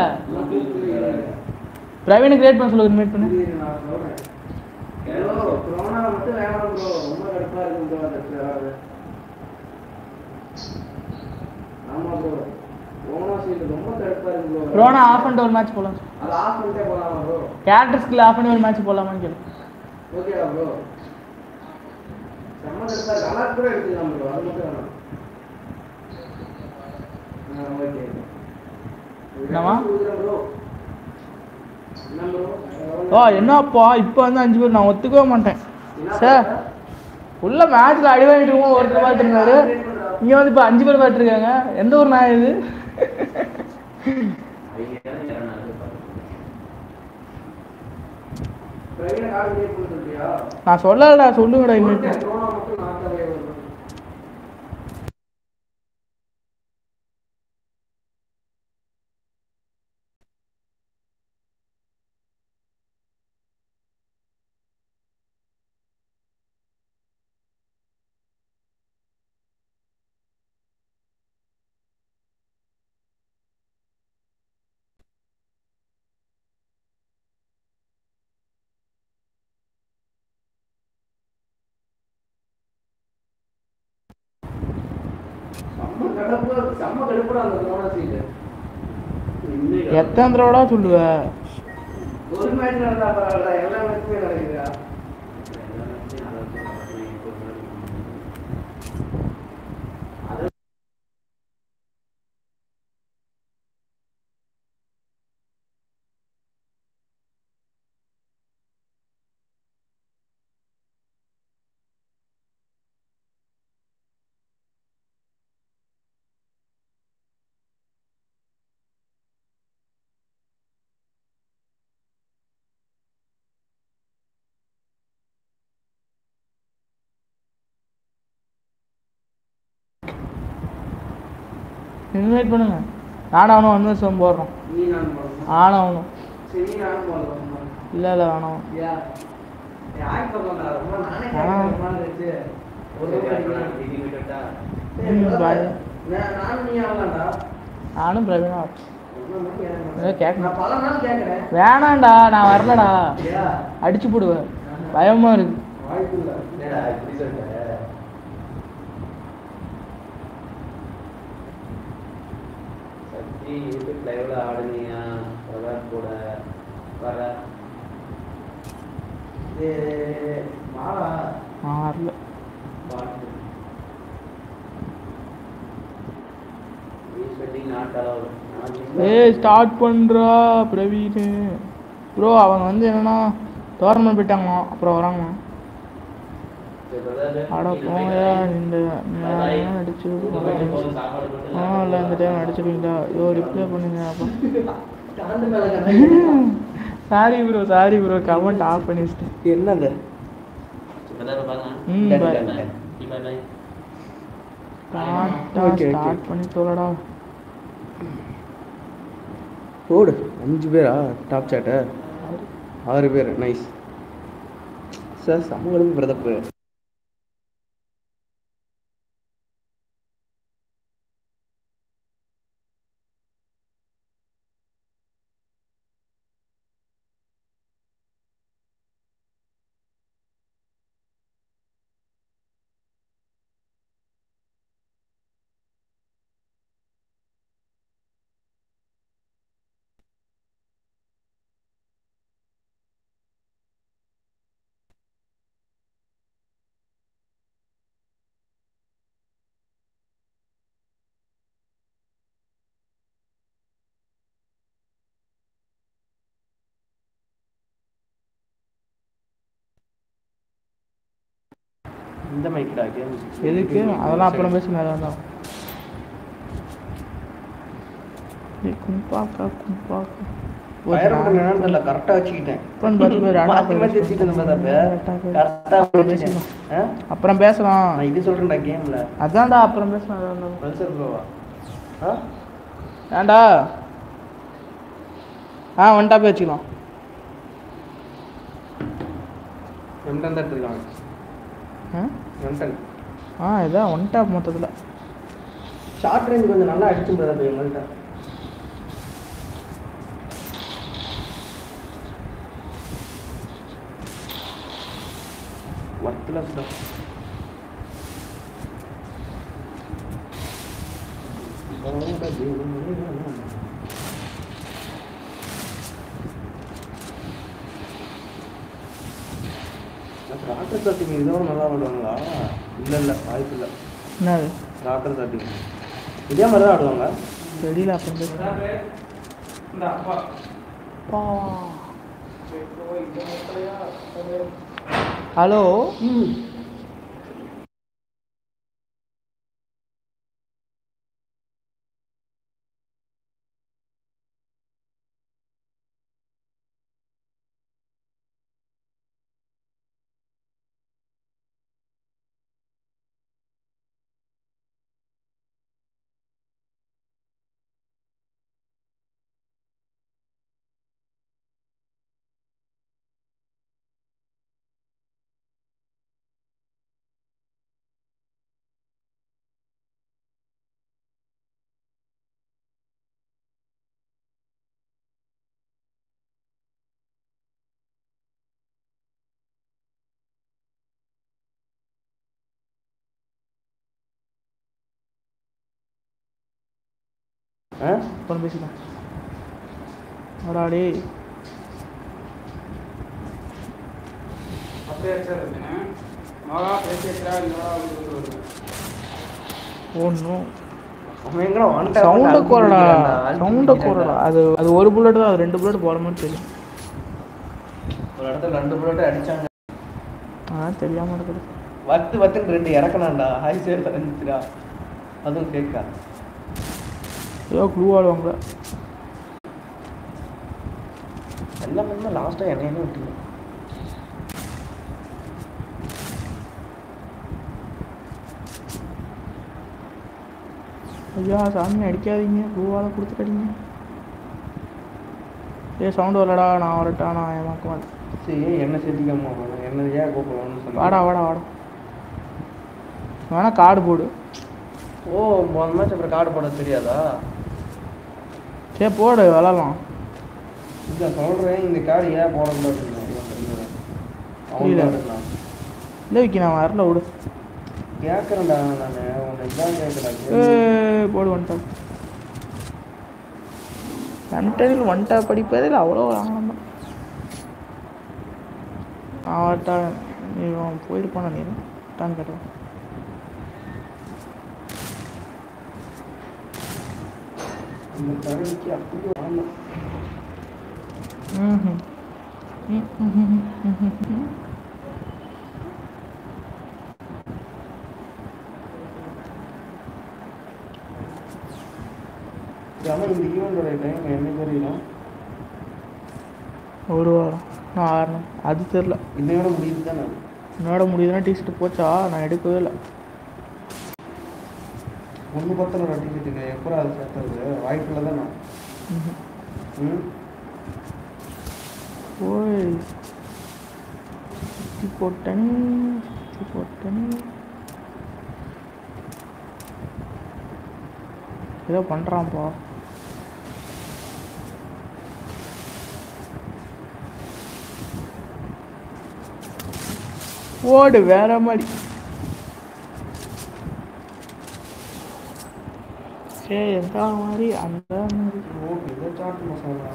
பிரவீனை கிரியேட் பண்ண சொல்லுங்க மீட் பண்ணு இரு, நான் சொல்றேன். bro, corona மட்டும் வேணாம் bro. ரொம்ப கடுப்பா இருக்கு bro, அது தேவை. ஆமா bro. corona shield ரொம்ப கடுப்பா இருக்கு bro. ப்ரோனா ஆஃப் பண்ணிட்டு ஒரு மேட்ச் போகலாம் அது ஆஃப் பண்ணிட்டே போலாமா bro? கேரக்டர் ஸ்கில் ஆஃப் பண்ணி ஒரு மேட்ச் போகலாமான்னு கேளு ஓகேவா bro? செம்ம கடுப்பா இருக்கு. அலாட் கூட எடுத்துக்கலாம் bro, அது மட்டும் வேணாம். ஆ, okay. என்னம்மா? கொடுக்குறேன் bro. என்ன bro? ஓ என்னப்பா இப்போ வந்து அஞ்சு பேர் நான் ஒத்துக்கவே மாட்டேன் என்ன சார் பண்ற? உள்ள மேட்ச்ல அடி வாங்கிட்டு இருக்கோம் ஒருத்தர் பார்த்து இருந்தாரு இங்க வந்து இப்போ அஞ்சு பேர் பார்த்து இருக்காங்க எந்த ஒரு நாய் இது பிரவீனை கால் கிரியேட் பண்ண சொல்றியா? நான் சொல்லலடா சொல்லுங்கடா இனிமேட்டு சொல்லிட்டேன், corona மட்டும் நாக்காவே வரும். செம்ம கடுப்பு செம்ம கடுப்புடா அந்த corona sheet. எத்தனை தடவைடா சொல்லுவ ஒரு மேட்ச் நடந்தா பரவாயில்ல எல்லா மேட்சுமே நடக்குதா எல்லா மேட்சையும் அதை வச்சு நடத்தி ஒரு நாளைக்கு அது இன்வைட் பண்ணுங்க நானும் அவனும் வந்து சொம் போடுறோம் நீ நான் போடணும் ஆனும் அவனும் சரி நீ நானும் போடணும் இல்லை இல்லை வேணாம் யா ஏய், ஆய் பண்ணலாம்டா. ரொம்ப நானே ஆ. கேட்கறேன் ரொம்ப நாள் கழிச்சு. ஒரு சரி, ரூபாய் அப்ப நான் அடிக்கிறேன். டிவி விட்டுட்டா? சரி, ம், brother. bye. நான் நானும் நீ ஆகலாம்டா. நானும் பிரவீனா ரொம்ப நாள் கேட்கறேன். ஏதோ கேட்கணும். நான் பல நாள் கேட்கறேன். வேணாம்டா நான் வரலடா யா, அடிச்சு போடுவேன் பயமா இருக்கு வாய்ப்பு இல்ல. என்னடா இப்படி சொல்லிட்ட? சக்தி யூடியூப் லைவ்ல ஆடுனியா பிரகாஷ் கூட வர ஏய், வாடா. நான் வரல பாட்டு ஸ்பெண்டிங் நாட் அலவுட் ஏய் ஸ்டார்ட் பண்ணுறா பிரவீன் ப்ரோ அவங்க வந்து என்னன்னா டோர்னமெண்ட் போயிட்டாங்களாம் அப்புறம் வராங்களாம் அட போங்க இந்த நான் அடிச்சு ஆ இல்லை இந்த டைம் அடிச்சிருக்கீங்களா ஐயோ ரிப்ளை பண்ணுங்க அப்போ காந்து மேல கண்ணாடி. Sorry bro sorry bro comment off பண்ணி வச்சிட்டேன் என்னது ம் Done, bye. done, done. ஸ்டார்ட்டா Okay, okay. ஸ்டார்ட் பண்ணி சொல்லடா போடு அஞ்சு பேரா டாப் சாட்ட ஆறு பேர் நைஸ் சார் சமூகம் பிரதப்பு இந்த மைக்டா கேம் எதுக்கு அதெல்லாம் அப்புறம் பேசி மேலே வந்தோம் கும்பாக்கா கும்பாக்கா ஃபயர் பட்டன் என்னன்னு தெரியல கரெக்டா வச்சுக்கிட்டேன் அப்புறம் பத்து பேர் ரெண்டா மாத்தி பேர் மாத்தி வச்சுக்கிட்டேன் பார்த்தா கரெக்டா வச்சுக்கிட்டேன் ஆ? அப்புறம் பேசலாம் நான் இது சொல்றேன்டா கேம்ல அதான்டா அப்புறம் பேசலாம் எதா இருந்தாலும். பல்சர் ப்ரோவா ஆ ஏன்டா ஆ ஒன் டாப் வச்சுக்கலாம் எம்டன் தான் இருக்காங்க ஆ? எம்டன் ஆ இதான் ஒன் டாப் மொத்தத்தில் ஷார்ட் ரேஞ்ச் கொஞ்சம் நல்லா அடிச்சு பிரதப்பு எங்கள்கிட்ட ஒர்த்லெஸ் தான் ராட்டர் தட்டிங் இதோட நல்லா ஆடுவாங்களா இல்லை இல்லை வாய்ப்பு இல்லை என்னது ராட்டர் தட்டிங் இதே மாதிரி தான் ஆடுவாங்க வெளியில் அப்புறம் பேசலாம் ஹலோ ஆ அப்புறம் பேசிக்கலாம் அடாடே ஃபஸ்ட்டு வச்சிருந்தேன் மகா பேசி வச்சா இல்லையா அப்படின்னு சொல்லுவாங்க ஒன்றும் அவன் எங்கடா வந்துட்டான் சவுண்டை அழுத்தி குறடா பிடிக்கிறான்டா, அழுத்தி சவுண்டை பிடிக்கிறான்டா. குறடா அது அது ஒரு புல்லட் தான் அது ரெண்டு புல்லட் போகிற மாதிரி தெரியும் ஒரு இடத்துல ரெண்டு புல்லட் அடிச்சாங்க அதான் தெரியாமல் இருக்குது வத்து வத்துன்னு ரெண்டு இறக்கணாண்டா ஹாய் சேர் இருந்துச்சுடா அதுவும் கேட்கா ஏதோ க்ளூ ஆடுவாங்க எல்லாமே லாஸ்ட்டாக என்னையே விட்டுங்க ஐயா சாமி அடிக்காதீங்க க்ளூவால் கொடுத்துட்டீங்க ஏ சவுண்டு வரலடா நான் வரட்டா நான் ஏமாக்க மாட்டேன் சரி என்ன சேர்த்திக்காம போகணும் என்ன ஏன் கூப்பிடணும்னு சொல்லி வாடா வாடா வாடா வேணா கார்டு போடு ஓ முதல் மேட்ச் அப்புறம் கார்டு போட தெரியாதா சரி போடு விளாட்லாம் இல்லை சொல்கிறேன் இந்த கார்டு ஏன் போடக்கூடாது அவன் புரியல. கார்டுலாம் இல்லை விக்கி நான் வரல விடு கேட்குறேன்டா நான் உன்னை இதான் கேட்குறேன் ஏய், போடு வந்துட்டா கண்டனில் வந்துட்டா படிப்பதில் அவ்வளோ ஆனந்தம் நான் வரட்டா நீ அவன் போயிருப்பானா நீ டான் கட்டுவேன் இந்த கரடிக்கு அப்படியே வாங்கணும் ம்ஹும். ம், ம்ஹும், ம்ஹும், ம்ஹும். ஆனால் இந்த ஈவெண்ட்டோட டைம் என்ன தெரியும் ஒரு வாரம் நான் ஆறணும் அது தெரில இன்னையோட முடியுது தானே என்னோட முடியுதுன்னா டிஷர்ட் போச்சா நான் எடுக்கவே இல்லை ஒன்று பத்தில் ஒரு டிக்கெட்டுங்க எப்போ அது சேர்த்தது வாய்ப்பில்லை தானே ம்ஹும். ம் ஓய் சுற்றி போட்டனே சுற்றி போட்டனே ஏதோ பண்ணுறான்ப்பா ஓடு வேற மாதிரி சரி எந்த மாதிரி அந்த மாதிரி ஓகே இதை சாட்டு மசாலா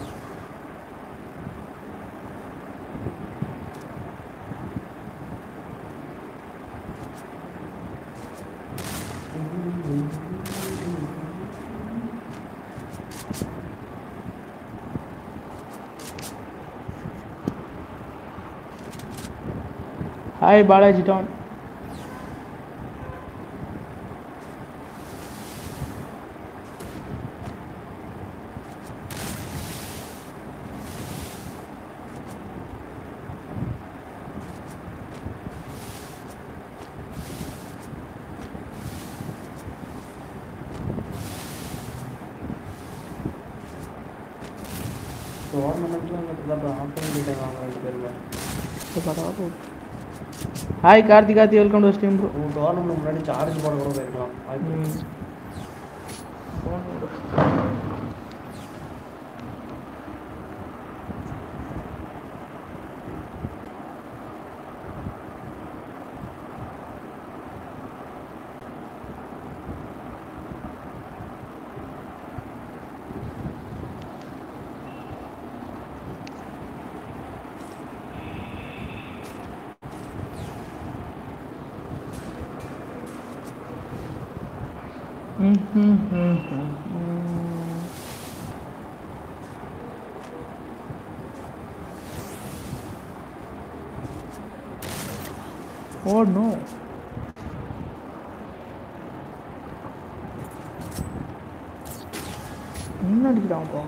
ஹாய் பாலாஜி டான் டோர்னமெண்ட்லாம் அப்புறம் ஆஃப் பண்ணி போயிட்டாங்க அவங்க ரெண்டு பேருமே hi Karthi Karthi welcome to steam bro உங்கள் டோர்னமெண்ட் முன்னாடி சார்ஜ் போட கூட போயிருக்கலாம் வாய்ப்பு இருக்கு. ஓ நோ என்ன அடிக்கிறான்ப்பா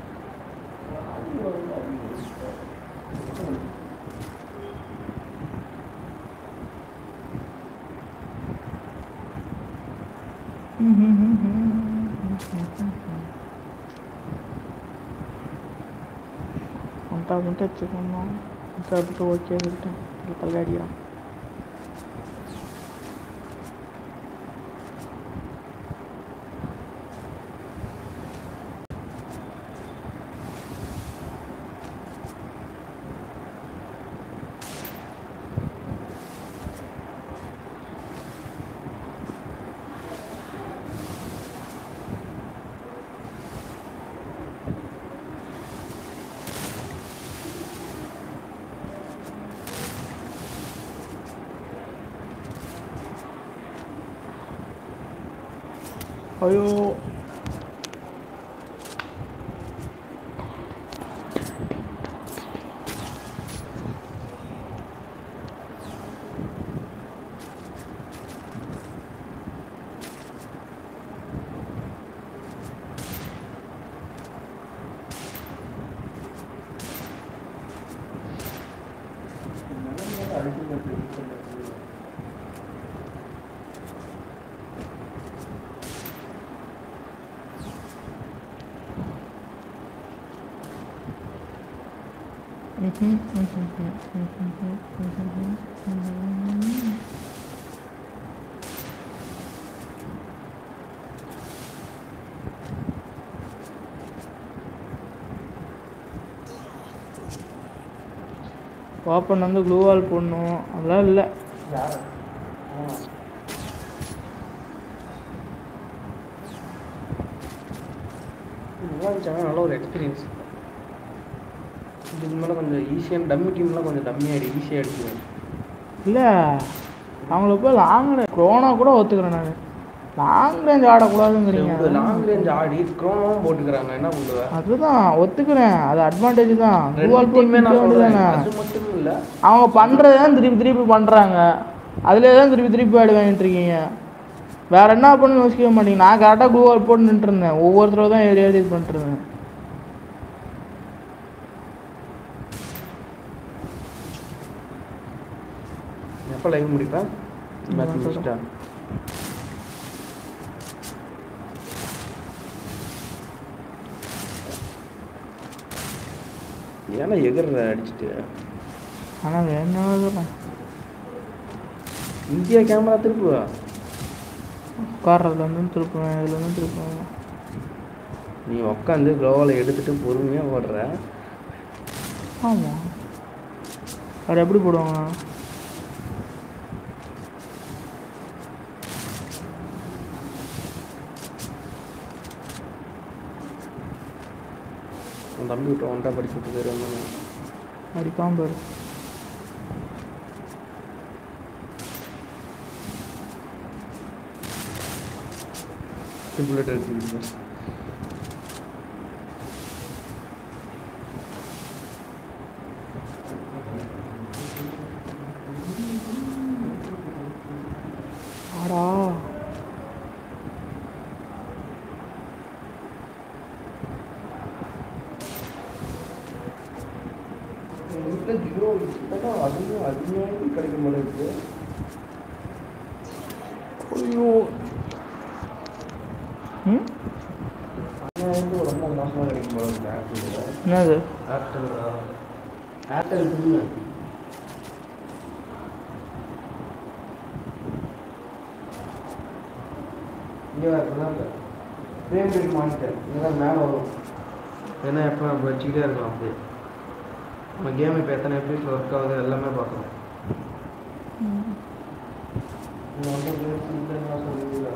முட்டை முட்டை வச்சுக்கணும் முட்டை விட்டு ஓகே சொல்லிட்டேன் தள்ளாடிக்கிறான் ஐயோ ஓப்பன் வந்து க்ளூ வால் போடணும் அதெல்லாம் இல்லை நல்லா இருந்துச்சு நல்ல ஒரு எக்ஸ்பீரியன்ஸ் இதுக்கு மேலே கொஞ்சம் ஈஸியான டம்மி டீம்லாம் கொஞ்சம் டம்மியாக ஈஸியாக அடிச்சுவேன் இல்லை அவங்கள போய் லாங் க்ரோனா கூட ஒத்துக்கிறேன் நான் லாங் ரேஞ்ச் ஆடக்கூடாதுங்கிறீங்க லாங் ரேஞ்ச் ஆடி க்ரோமாவும் போட்டுக்கிறாங்க என்ன பண்ணுவேன் அதுதான் ஒத்துக்கிறேன் அது அட்வான்டேஜ் தான் ரெண்டு க்ளூவால் டீமே நான் சொல்றேன் தானே அது மட்டும் இல்லை அவங்க பண்ணுறது தான் திருப்பி திருப்பி பண்ணுறாங்க அதிலே தான் திருப்பி திருப்பி ஆடு வாங்கிட்டு இருக்கீங்க வேற என்ன பண்ணு யோசிக்க மாட்டீங்க நான் கரெக்டாக க்ளூவால் போட்டு நின்றுருந்தேன் ஒவ்வொருத்தரும் தான் ஏறி ஏறி இது பண்ணிட்டுருந்தேன் எப்போ லைவ் முடிப்பேன் மேட்ச் முடிச்சிட்டா ஏன்னா எகிற அடிச்சுட்டு ஆனால் என்ன இந்தியா கேமரா திருப்புவா உட்கார்றதுல இருந்து திருப்புவேன் இதுல இருந்து திருப்புவேன் நீ உட்காந்து க்ளோவில் எடுத்துட்டு பொறுமையாக ஓடுற ஆமாம் வேறு எப்படி போடுவாங்க உன் தம்பி விட்டு ஒன்றா படிச்சு விட்டு போயிரு அடிக்காம பாரு புல்லட் எடுத்து ஆடா வீட்டில் ஜீரோ இப்போதான் அதுவும் அதிகமாக கிடைக்கும் போல இருக்கு ஐயோ ம் அநியாயம் ரொம்ப மோசமாக கிடைக்கும் போல இருக்கு ஆப்பிள் என்னது ஏர்டெல் ஏர்டெல் புண்ணு இங்கே தான் ஃப்ரேம் ரேட் மானிட்டர் இங்கே தான் மேலே வரும் ஏன்னா எப்போ நம்ம வச்சுக்கிட்டே இருக்கலாம் அப்படியே நம்ம கேம் இப்போ எத்தனை எபிசோட் ஒர்க் ஆகுது எல்லாமே பார்க்குறோம் இங்க வந்து rate சிம்பிளா சொல்லுவீங்களா?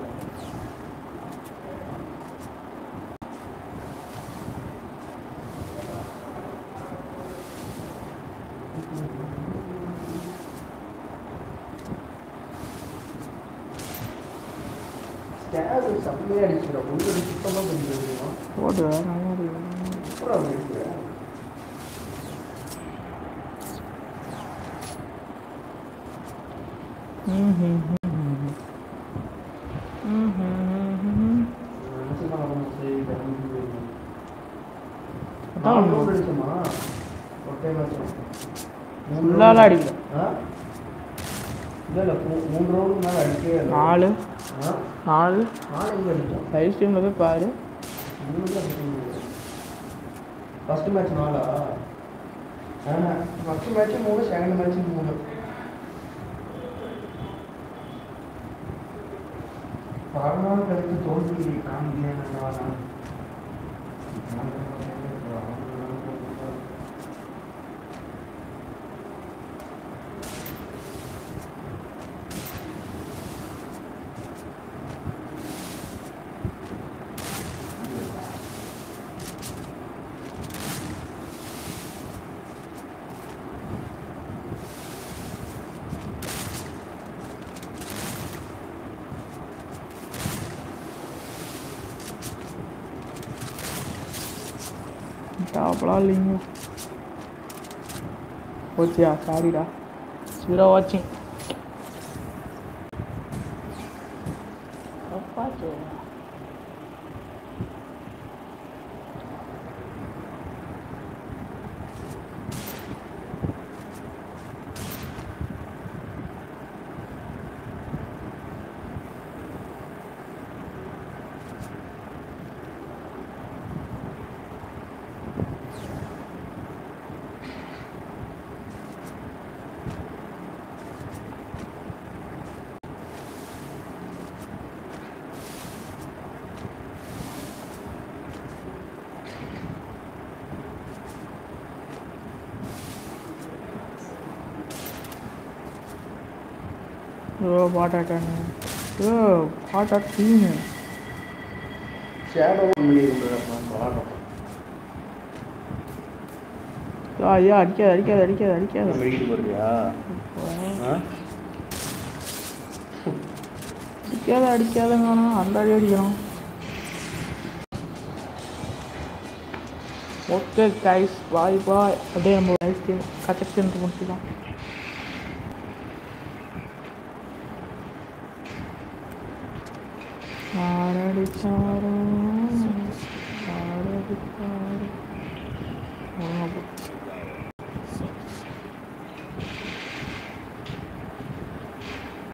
ஸ்கேர் செம்மையாக அடிச்சுக்கிறோம் ஒன்று சுத்தமாக பண்ணி தெரியுமா போட்டு நல்லா இருக்கு. சூப்பராக அடிச்சுக்கிறேன் ம் ம் ம் ம். ம் ம் ம் ம். அதான் ஃபுல்லாலாம் அடிக்கல மூணு ரவுண்டு மேலே அடிக்கவே இல்லை. நாலு ஆ? நாலு நாலு எங்க அடிச்சோம் லைவ் ஸ்ட்ரீமில் போய் பாரு ஃபர்ஸ்ட் மேட்ச் நாலா ஃபர்ஸ்ட் மேட்ச் மூணு செகண்ட் மேட்ச் மூணு பதினாறு கழித்து தோல்வி காண்கிறேன் டாப்லாம் இல்லைங்க போச்சியா சாரிடா ஜீரோ வாட்சிங் ஓ பாட்டாட்டானு ஓ பாட்டா டீனு ஷேடோ பண்ணியிருக்கிறப்ப பாடம் ஐயா அடிக்காது அடிக்காது அடிக்காது அடிக்காது மெடிக்கிட்டு போறியா அடிக்காத அடிக்காதங்க அந்த அடி அடிக்கிறோம் ஓகே கைஸ் பாய் பாய் அப்படியே நம்ம லைஃப் கேம் கச்சக்ஷன் முடிச்சுக்கலாம் ஆரடிச்சாரோ ஆரடிச்சாரோ